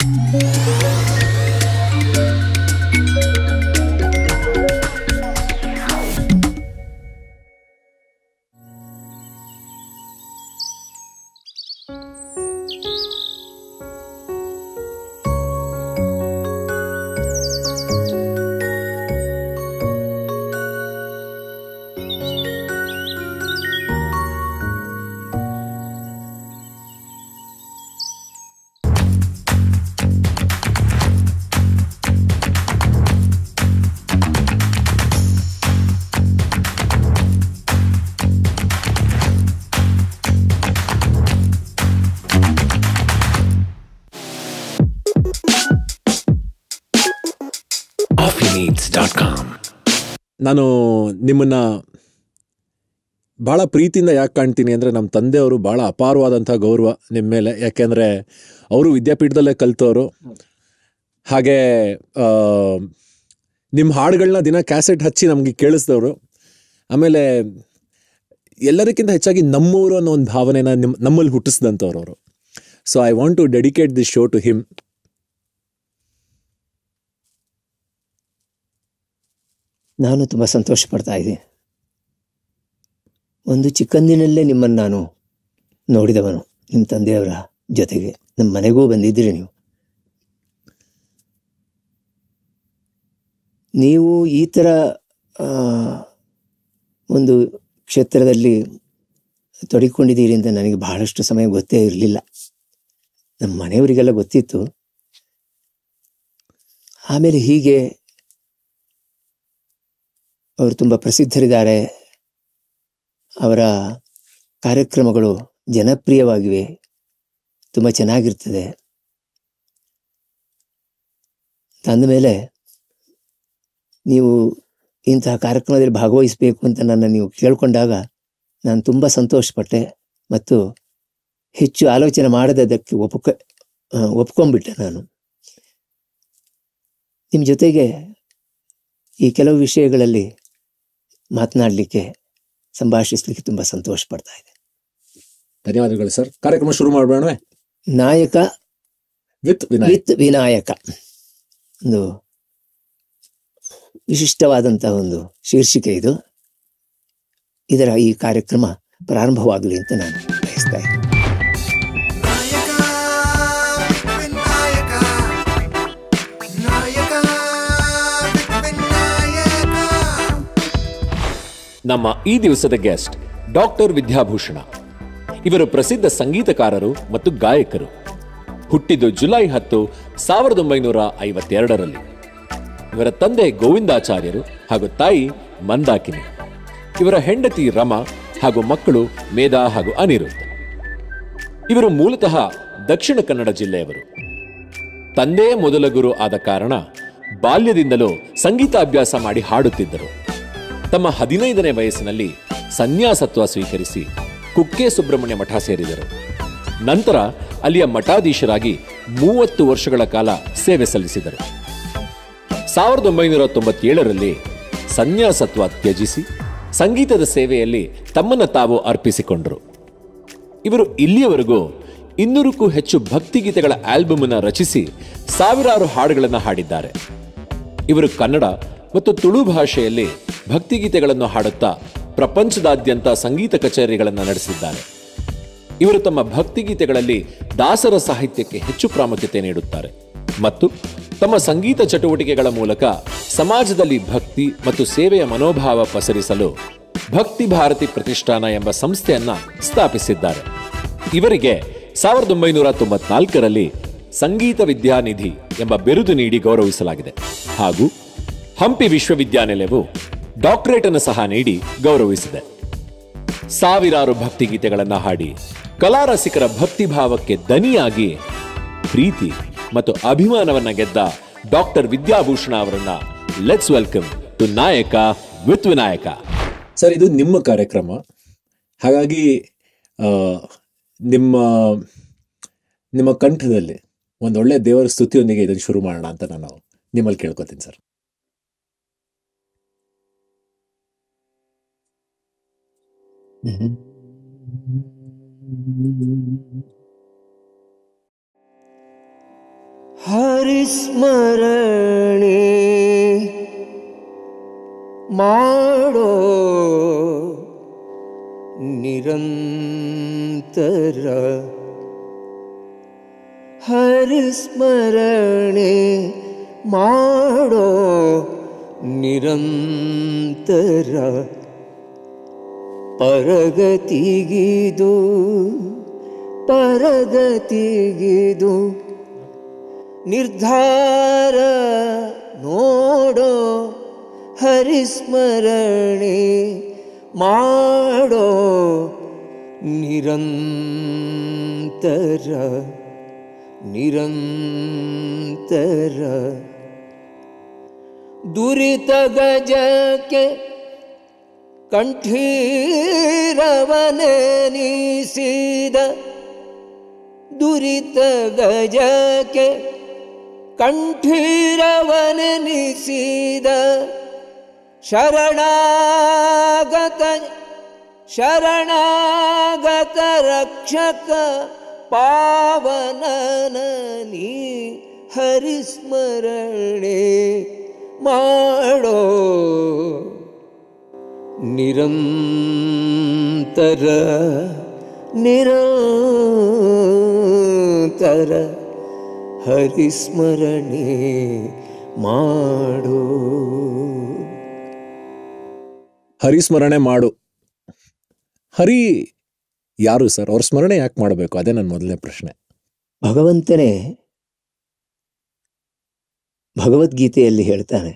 coffeemeets.com. ನಾನು ನಿಮ್ಮನ್ನ ಭಾಳ ಪ್ರೀತಿಯಿಂದ ಯಾಕೆ ಕಾಣ್ತೀನಿ ಅಂದರೆ ನಮ್ಮ ತಂದೆಯವರು ಭಾಳ ಅಪಾರವಾದಂಥ ಗೌರವ ನಿಮ್ಮ ಮೇಲೆ ಯಾಕೆಂದರೆ ಅವರು ವಿದ್ಯಾಪೀಠದಲ್ಲೇ ಕಲಿತವರು ಹಾಗೆ ಆ, ನಿಮ್ಮ ಹಾಡುಗಳನ್ನ ದಿನ ಕ್ಯಾಸೆಟ್ ಹಚ್ಚಿ ನಮಗೆ ಕೇಳಿಸಿದವರು ಆಮೇಲೆ ಎಲ್ಲದಕ್ಕಿಂತ ಹೆಚ್ಚಾಗಿ ನಮ್ಮವರು ಅನ್ನೋ ಒಂದು ಭಾವನೆನ ನಿಮ್ಮ ನಮ್ಮಲ್ಲಿ ಹುಟ್ಟಿಸಿದಂಥವ್ರು ಅವರು so I want to dedicate this show to him ನಾನು ತುಂಬ ಸಂತೋಷ ಪಡ್ತಾ ಇದ್ದೀನಿ ಒಂದು ಚಿಕ್ಕಂದಿನಲ್ಲೇ ನಿಮ್ಮನ್ನು ನಾನು ನೋಡಿದವನು ನಿಮ್ಮ ತಂದೆಯವರ ಜೊತೆಗೆ ನಮ್ಮ ಮನೆಗೂ ಬಂದಿದ್ದೀರಿ ನೀವು ನೀವು ಈ ಥರ ಆ, ಒಂದು ಕ್ಷೇತ್ರದಲ್ಲಿ ತೊಡಗಿಕೊಂಡಿದ್ದೀರಿ ಅಂತ ನನಗೆ ಬಹಳಷ್ಟು ಸಮಯ ಗೊತ್ತೇ ಇರಲಿಲ್ಲ ನಮ್ಮ ಮನೆಯವರಿಗೆಲ್ಲ ಗೊತ್ತಿತ್ತು ಆಮೇಲೆ ಹೀಗೆ ಅವರು ತುಂಬ ಪ್ರಸಿದ್ಧರಿದ್ದಾರೆ ಅವರ ಕಾರ್ಯಕ್ರಮಗಳು ಜನಪ್ರಿಯವಾಗಿವೆ ತುಂಬ ಚೆನ್ನಾಗಿರ್ತದೆ ಅಂದಮೇಲೆ ನೀವು ಇಂತಹ ಕಾರ್ಯಕ್ರಮದಲ್ಲಿ ಭಾಗವಹಿಸಬೇಕು ಅಂತ ನನ್ನ ನೀವು ಕೇಳಿಕೊಂಡಾಗ ನಾನು ತುಂಬ ಸಂತೋಷಪಟ್ಟೆ ಮತ್ತು ಹೆಚ್ಚು ಆಲೋಚನೆ ಮಾಡದದಕ್ಕೆ ಒಪ್ಕ ಆ, ಒಪ್ಕೊಂಡ್ಬಿಟ್ಟೆ ನಾನು ನಿಮ್ಮ ಜೊತೆಗೆ ಈ ಕೆಲವು ವಿಷಯಗಳಲ್ಲಿ ಮಾತನಾಡಲಿಕ್ಕೆ ಸಂಭಾಷಿಸ್ಲಿಕ್ಕೆ ತುಂಬ ಸಂತೋಷ ಪಡ್ತಾ ಇದೆ ಧನ್ಯವಾದಗಳು ಸರ್ ಕಾರ್ಯಕ್ರಮ ಶುರು ಮಾಡಬೇಡವೇ ನಾಯಕ ವಿತ್ ವಿನಾಯಕ್ ವಿತ್ ವಿನಾಯಕ ಒಂದು ವಿಶಿಷ್ಟವಾದಂತಹ ಒಂದು ಶೀರ್ಷಿಕೆ ಇದು ಇದರ ಈ ಕಾರ್ಯಕ್ರಮ ಪ್ರಾರಂಭವಾಗಲಿ ಅಂತ ನಾನು ಬಯಸ್ತಾ ಇದ್ದೀನಿ ನಾಯಕ ವಿನಾಯಕ ನಾಯಕ ವಿನಾಯಕ ನಮ್ಮ ಈ ದಿವಸದ ಗೆಸ್ಟ್ ಡಾಕ್ಟರ್ ವಿದ್ಯಾಭೂಷಣ ಇವರು ಪ್ರಸಿದ್ಧ ಸಂಗೀತಕಾರರು ಮತ್ತು ಗಾಯಕರು ಹುಟ್ಟಿದ್ದು ಜುಲೈ ಹತ್ತು ಸಾವಿರದ ಒಂಬೈನೂರ ಐವತ್ತೆರಡರಲ್ಲಿ ಇವರ ತಂದೆ ಗೋವಿಂದಾಚಾರ್ಯರು ಹಾಗೂ ತಾಯಿ ಮಂದಾಕಿನಿ ಇವರ ಹೆಂಡತಿ ರಮಾ ಹಾಗೂ ಮಕ್ಕಳು ಮೇಧಾ ಹಾಗೂ ಅನಿರುದ್ಧ ಇವರು ಮೂಲತಃ ದಕ್ಷಿಣ ಕನ್ನಡ ಜಿಲ್ಲೆಯವರು ತಂದೆ ಮೊದಲ ಗುರು ಆದ ಕಾರಣ ಬಾಲ್ಯದಿಂದಲೂ ಸಂಗೀತಾಭ್ಯಾಸ ಮಾಡಿ ಹಾಡುತ್ತಿದ್ದರು ತಮ್ಮ ಹದಿನೈದನೇ ವಯಸ್ಸಿನಲ್ಲಿ ಸನ್ಯಾಸತ್ವ ಸ್ವೀಕರಿಸಿ ಕುಕ್ಕೆ ಸುಬ್ರಹ್ಮಣ್ಯ ಮಠ ಸೇರಿದರು ನಂತರ ಅಲ್ಲಿಯ ಮಠಾಧೀಶರಾಗಿ ಮೂವತ್ತು ವರ್ಷಗಳ ಕಾಲ ಸೇವೆ ಸಲ್ಲಿಸಿದರು ಸಾವಿರದ ಒಂಬೈನೂರ ತೊಂಬತ್ತೇಳರಲ್ಲಿ ಸನ್ಯಾಸತ್ವ ತ್ಯಜಿಸಿ ಸಂಗೀತದ ಸೇವೆಯಲ್ಲಿ ತಮ್ಮನ್ನು ತಾವು ಅರ್ಪಿಸಿಕೊಂಡರು ಇವರು ಇಲ್ಲಿಯವರೆಗೂ ಇನ್ನೂರಕ್ಕೂ ಹೆಚ್ಚು ಭಕ್ತಿಗೀತೆಗಳ ಆಲ್ಬಮ್ ಅನ್ನು ರಚಿಸಿ ಸಾವಿರಾರು ಹಾಡುಗಳನ್ನು ಹಾಡಿದ್ದಾರೆ ಇವರು ಕನ್ನಡ ಮತ್ತು ತುಳು ಭಾಷೆಯಲ್ಲಿ ಭಕ್ತಿಗೀತೆಗಳನ್ನು ಹಾಡುತ್ತಾ ಪ್ರಪಂಚದಾದ್ಯಂತ ಸಂಗೀತ ಕಚೇರಿಗಳನ್ನು ನಡೆಸಿದ್ದಾರೆ ಇವರು ತಮ್ಮ ಭಕ್ತಿಗೀತೆಗಳಲ್ಲಿ ದಾಸರ ಸಾಹಿತ್ಯಕ್ಕೆ ಹೆಚ್ಚು ಪ್ರಾಮುಖ್ಯತೆ ನೀಡುತ್ತಾರೆ ಮತ್ತು ತಮ್ಮ ಸಂಗೀತ ಚಟುವಟಿಕೆಗಳ ಮೂಲಕ ಸಮಾಜದಲ್ಲಿ ಭಕ್ತಿ ಮತ್ತು ಸೇವೆಯ ಮನೋಭಾವ ಪಸರಿಸಲು ಭಕ್ತಿ ಭಾರತಿ ಪ್ರತಿಷ್ಠಾನ ಎಂಬ ಸಂಸ್ಥೆಯನ್ನ ಸ್ಥಾಪಿಸಿದ್ದಾರೆ ಇವರಿಗೆ ಸಾವಿರದ ಒಂಬೈನೂರ ತೊಂಬತ್ನಾಲ್ಕರಲ್ಲಿ ಸಂಗೀತ ವಿದ್ಯಾನಿಧಿ ಎಂಬ ಬಿರುದು ನೀಡಿ ಗೌರವಿಸಲಾಗಿದೆ ಹಾಗೂ ಹಂಪಿ ವಿಶ್ವವಿದ್ಯಾನಿಲಯವು ಡಾಕ್ಟರೇಟ್ ಅನ್ನು ಸಹ ನೀಡಿ ಗೌರವಿಸಿದೆ ಸಾವಿರಾರು ಭಕ್ತಿಗೀತೆಗಳನ್ನ ಹಾಡಿ ಕಲಾರಸಿಕರ ಭಕ್ತಿಭಾವಕ್ಕೆ ದನಿಯಾಗಿ ಪ್ರೀತಿ ಮತ್ತು ಅಭಿಮಾನವನ್ನ ಗೆದ್ದ ಡಾಕ್ಟರ್ ವಿದ್ಯಾಭೂಷಣ ಅವರನ್ನ let's welcome to Nayaka with Vinayaka sir ಇದು ನಿಮ್ಮ ಕಾರ್ಯಕ್ರಮ ಹಾಗಾಗಿ ಆ, ನಿಮ್ಮ ನಿಮ್ಮ ಕಂಠದಲ್ಲಿ ಒಂದೊಳ್ಳೆ ದೇವರ ಸ್ತುತಿಯೊಂದಿಗೆ ಇದನ್ನು ಶುರು ಮಾಡೋಣ ಅಂತ ನಾನು ನಿಮ್ಮಲ್ಲಿ ಕೇಳ್ಕೊತೀನಿ ಸರ್ ಹರಿಸ್ಮರಣೆ ಮಾಡೋ ನಿರಂತರ ಹರಿಸ್ಮರಣೆ ಮಾಡೋ ನಿರಂತರ ಪರಗತಿಗಿದು ಪರಗತಿಗಿದು ನಿರ್ಧಾರ ನೋಡೋ ಹರಿಸ್ಮರಣೆ ಮಾಡೋ ನಿರಂತರ ನಿರಂತರ ದುರಿತ ಗಜಕ್ಕೆ ಕಂಠೀರವನೆನಿಸಿದ ದುರಿತ ಗಜಕ್ಕೆ ಕಂಠೀರವನೆನಿಸಿದ ಶರಣಾಗತ ಶರಣಾಗತ ರಕ್ಷಕ ಪಾವನನ ನೀ ಹರಿಸ್ಮರಣೆ ಮಾಡೋ ನಿರಂತರ ನಿರಂತರ ಹರಿಸ್ಮರಣೆ ಮಾಡೋ ಹರಿಸ್ಮರಣೆ ಮಾಡು ಹರಿ ಯಾರು ಸರ್ ಅವ್ರ ಸ್ಮರಣೆ ಯಾಕೆ ಮಾಡಬೇಕು ಅದೇ ನನ್ನ ಮೊದಲನೇ ಪ್ರಶ್ನೆ ಭಗವಂತನೇ ಭಗವದ್ಗೀತೆಯಲ್ಲಿ ಹೇಳ್ತಾನೆ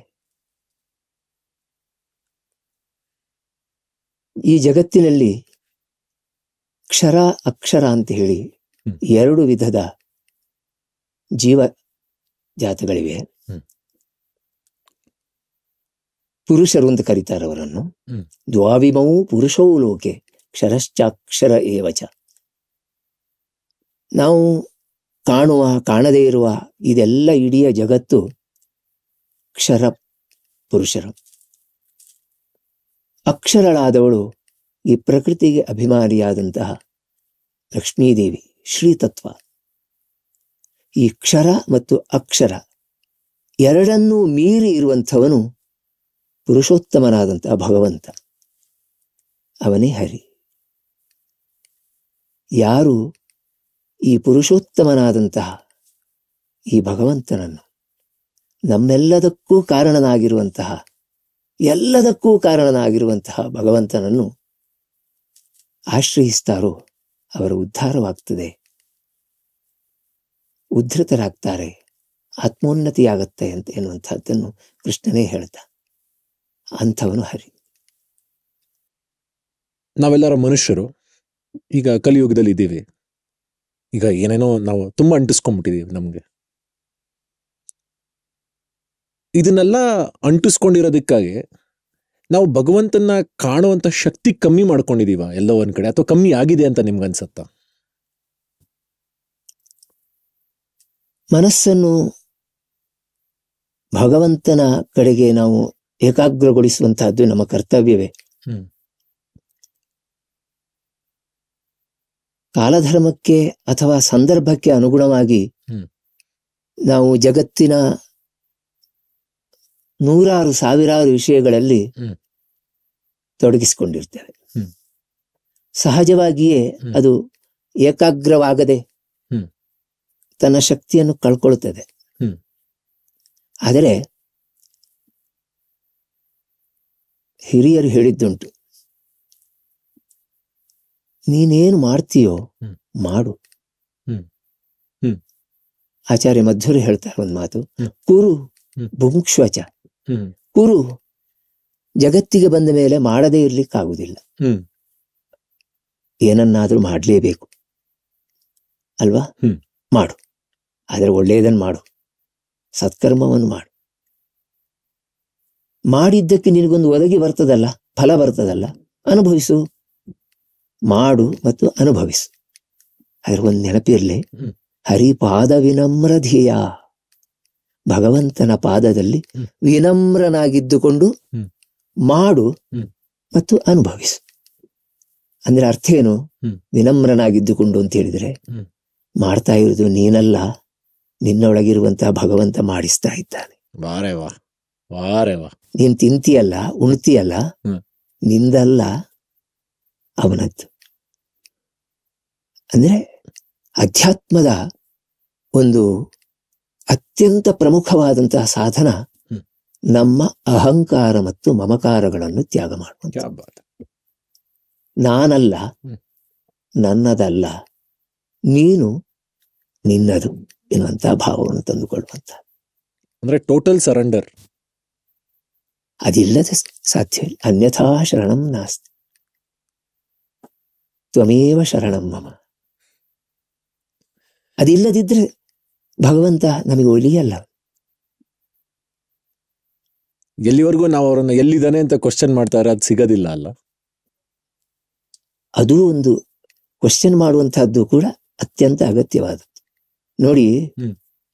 ಈ ಜಗತ್ತಿನಲ್ಲಿ ಕ್ಷರ ಅಕ್ಷರ ಅಂತ ಹೇಳಿ ಹ್ಮ್. ಎರಡು ವಿಧದ ಜೀವ ಜಾತಗಳಿವೆ ಹ್ಮ್. ಪುರುಷರು ಅಂತ ಕರೀತಾರೆ ಅವರನ್ನು ಹ್ಮ್. ದ್ವಾವಿಮವು ಪುರುಷೌ ಲೋಕೆ ಕ್ಷರಶ್ಚಾಕ್ಷರ ಏವಚ ನಾವು ಕಾಣುವ ಕಾಣದೇ ಇರುವ ಇದೆಲ್ಲ ಇಡೀ ಜಗತ್ತು ಕ್ಷರ ಪುರುಷರು ಅಕ್ಷರಳಾದವಳು ಈ ಪ್ರಕೃತಿಗೆ ಅಭಿಮಾನಿಯಾದಂತಹ ಲಕ್ಷ್ಮೀದೇವಿ ಶ್ರೀತತ್ವ ಈ ಕ್ಷರ ಮತ್ತು ಅಕ್ಷರ ಎರಡನ್ನೂ ಮೀರಿ ಇರುವಂಥವನು ಪುರುಷೋತ್ತಮನಾದಂತಹ ಭಗವಂತ ಅವನೇ ಹರಿ ಯಾರು ಈ ಪುರುಷೋತ್ತಮನಾದಂತಹ ಈ ಭಗವಂತನನ್ನು ನಮ್ಮೆಲ್ಲದಕ್ಕೂ ಕಾರಣನಾಗಿರುವಂತಹ ಎಲ್ಲದಕ್ಕೂ ಕಾರಣನಾಗಿರುವಂತಹ ಭಗವಂತನನ್ನು ಆಶ್ರಯಿಸ್ತಾರೋ ಅವರ ಉದ್ಧಾರವಾಗ್ತದೆ ಉದ್ಧತರಾಗ್ತಾರೆ ಆತ್ಮೋನ್ನತಿಯಾಗತ್ತೆ ಅಂತ ಎನ್ನುವಂತಹದ್ದನ್ನು ಕೃಷ್ಣನೇ ಹೇಳ್ತ ಅಂಥವನು ಹರಿ ನಾವೆಲ್ಲರ ಮನುಷ್ಯರು ಈಗ ಕಲಿಯುಗದಲ್ಲಿ ಇದ್ದೀವಿ ಈಗ ಏನೇನೋ ನಾವು ತುಂಬಾ ಅಂಟಿಸ್ಕೊಂಡ್ಬಿಟ್ಟಿದೀವಿ ನಮ್ಗೆ ಇದನ್ನೆಲ್ಲ ಅಂಟಿಸ್ಕೊಂಡಿರೋದಕ್ಕಾಗಿ ನಾವು ಭಗವಂತನ ಕಾಣುವಂತ ಶಕ್ತಿ ಕಮ್ಮಿ ಮಾಡ್ಕೊಂಡಿದೀವ ಎಲ್ಲೋ ಒಂದ್ ಕಡೆ ಅಥವಾ ಕಮ್ಮಿ ಆಗಿದೆ ಅಂತ ನಿಮ್ಗನ್ಸತ್ತ ಮನಸ್ಸನ್ನು ಭಗವಂತನ ಕಡೆಗೆ ನಾವು ಏಕಾಗ್ರಗೊಳಿಸುವಂತಹದ್ದು ನಮ್ಮ ಕರ್ತವ್ಯವೇ ಹ್ಮ್. ಕಾಲಧರ್ಮಕ್ಕೆ ಅಥವಾ ಸಂದರ್ಭಕ್ಕೆ ಅನುಗುಣವಾಗಿ ಹ್ಮ್. ನಾವು ಜಗತ್ತಿನ ನೂರಾರು ಸಾವಿರಾರು ವಿಷಯಗಳಲ್ಲಿ ಹ್ಮ್. ತೊಡಗಿಸಿಕೊಂಡಿರ್ತೇವೆ ಹ್ಮ್. ಸಹಜವಾಗಿಯೇ ಹ್ಮ್. ಅದು ಏಕಾಗ್ರವಾಗದೆ ಹ್ಮ್. ತನ್ನ ಶಕ್ತಿಯನ್ನು ಕಳ್ಕೊಳ್ಳುತ್ತದೆ ಹ್ಮ್. ಆದರೆ ಹಿರಿಯರು ಹೇಳಿದ್ದುಂಟು ನೀನೇನು ಮಾಡ್ತೀಯೋ ಹ್ಮ್. ಮಾಡು ಹ್ಮ್. ಹ್ಮ್. ಆಚಾರ್ಯ ಮಧ್ವರು ಹೇಳ್ತಾರೆ ಒಂದು ಮಾತು ಹ್ಮ್. ಕುರು ಹ್ಮ್. ಭುಂಕ್ಷ್ವಚ ಹ್ಮ್ ಕುರು ಜಗತ್ತಿಗೆ ಬಂದ ಮೇಲೆ ಮಾಡದೇ ಇರ್ಲಿಕ್ಕಾಗುವುದಿಲ್ಲ ಹ್ಮ್ ಏನನ್ನಾದ್ರೂ ಮಾಡಲೇಬೇಕು ಅಲ್ವಾ ಹ್ಮ್. ಮಾಡು ಆದರೆ ಒಳ್ಳೆಯದನ್ನು ಮಾಡು ಸತ್ಕರ್ಮವನ್ನು ಮಾಡು ಮಾಡಿದ್ದಕ್ಕೆ ನಿನಗೊಂದು ಒದಗಿ ಬರ್ತದಲ್ಲ ಫಲ ಬರ್ತದಲ್ಲ ಅನುಭವಿಸು ಮಾಡು ಮತ್ತು ಅನುಭವಿಸು ಅದ್ರ ಒಂದು ನೆನಪಿರ್ಲಿ ಹ್ಮ್. ಹರಿಪಾದ ವಿನಮ್ರ ಧ್ಯೇಯ ಭಗವಂತನ ಪಾದದಲ್ಲಿ ಹ್ಮ್. ವಿನಮ್ರನಾಗಿದ್ದುಕೊಂಡು ಹ್ಮ್. ಮಾಡು ಹ್ಮ್. ಮತ್ತು ಅನುಭವಿಸು ಅಂದ್ರೆ ಅರ್ಥ ಏನು ಹ್ಮ್. ವಿನಮ್ರನಾಗಿದ್ದುಕೊಂಡು ಅಂತ ಹೇಳಿದ್ರೆ ಹ್ಮ್. ಮಾಡ್ತಾ ಇರೋದು ನೀನಲ್ಲ ನಿನ್ನೊಳಗಿರುವಂತಹ ಭಗವಂತ ಮಾಡಿಸ್ತಾ ಇದ್ದಾನೆ ವಾರೆ ವಾ ವಾರೆ ವಾ ನೀನ್ ತಿಂತೀಯಲ್ಲ ಉಣ್ತೀಯಲ್ಲ ಹ್ಮ್. ನಿಂದಲ್ಲ ಅವನದ್ದು ಅಂದ್ರೆ ಅಧ್ಯಾತ್ಮದ ಒಂದು ಅತ್ಯಂತ ಪ್ರಮುಖವಾದಂತಹ ಸಾಧನ ಹ್ಮ್. ನಮ್ಮ ಅಹಂಕಾರ ಮತ್ತು ಮಮಕಾರಗಳನ್ನು ತ್ಯಾಗ ಮಾಡುವಂತ ಕ್ಯಾ ಬಾತ್ ನಾನಲ್ಲ ಹ್ಮ್. ನನ್ನದಲ್ಲ ನೀನು ನಿನ್ನದು ಎನ್ನುವಂತಹ ಭಾವವನ್ನು ತಂದುಕೊಳ್ಳುವಂತ ಅಂದ್ರೆ ಟೋಟಲ್ ಸರೆಂಡರ್ ಅದಿಲ್ಲದೆ ಸಾಧ್ಯವಿಲ್ಲ ಅನ್ಯಥಾ ಶರಣಂ ನಾಸ್ತಿ ತ್ವಮೇವ ಶರಣಂ ಮಮ ಅದಿಲ್ಲದಿದ್ರೆ ಭಗವಂತ ನಮಗೆ ಒಲಿಯಲ್ಲ ಎಲ್ಲಿವರೆಗೂ ನಾವು ಅವರನ್ನ ಎಲ್ಲಿದ್ದಾನೆ ಅಂತ ಕ್ವಶನ್ ಮಾಡ್ತಾರೆ ಅದು ಸಿಗೋದಿಲ್ಲ ಅಲ್ಲ ಅದು ಒಂದು ಕ್ವಶನ್ ಮಾಡುವಂತಹದ್ದು ಕೂಡ ಅತ್ಯಂತ ಅಗತ್ಯವಾದದ್ದು ನೋಡಿ ಹ್ಮ್.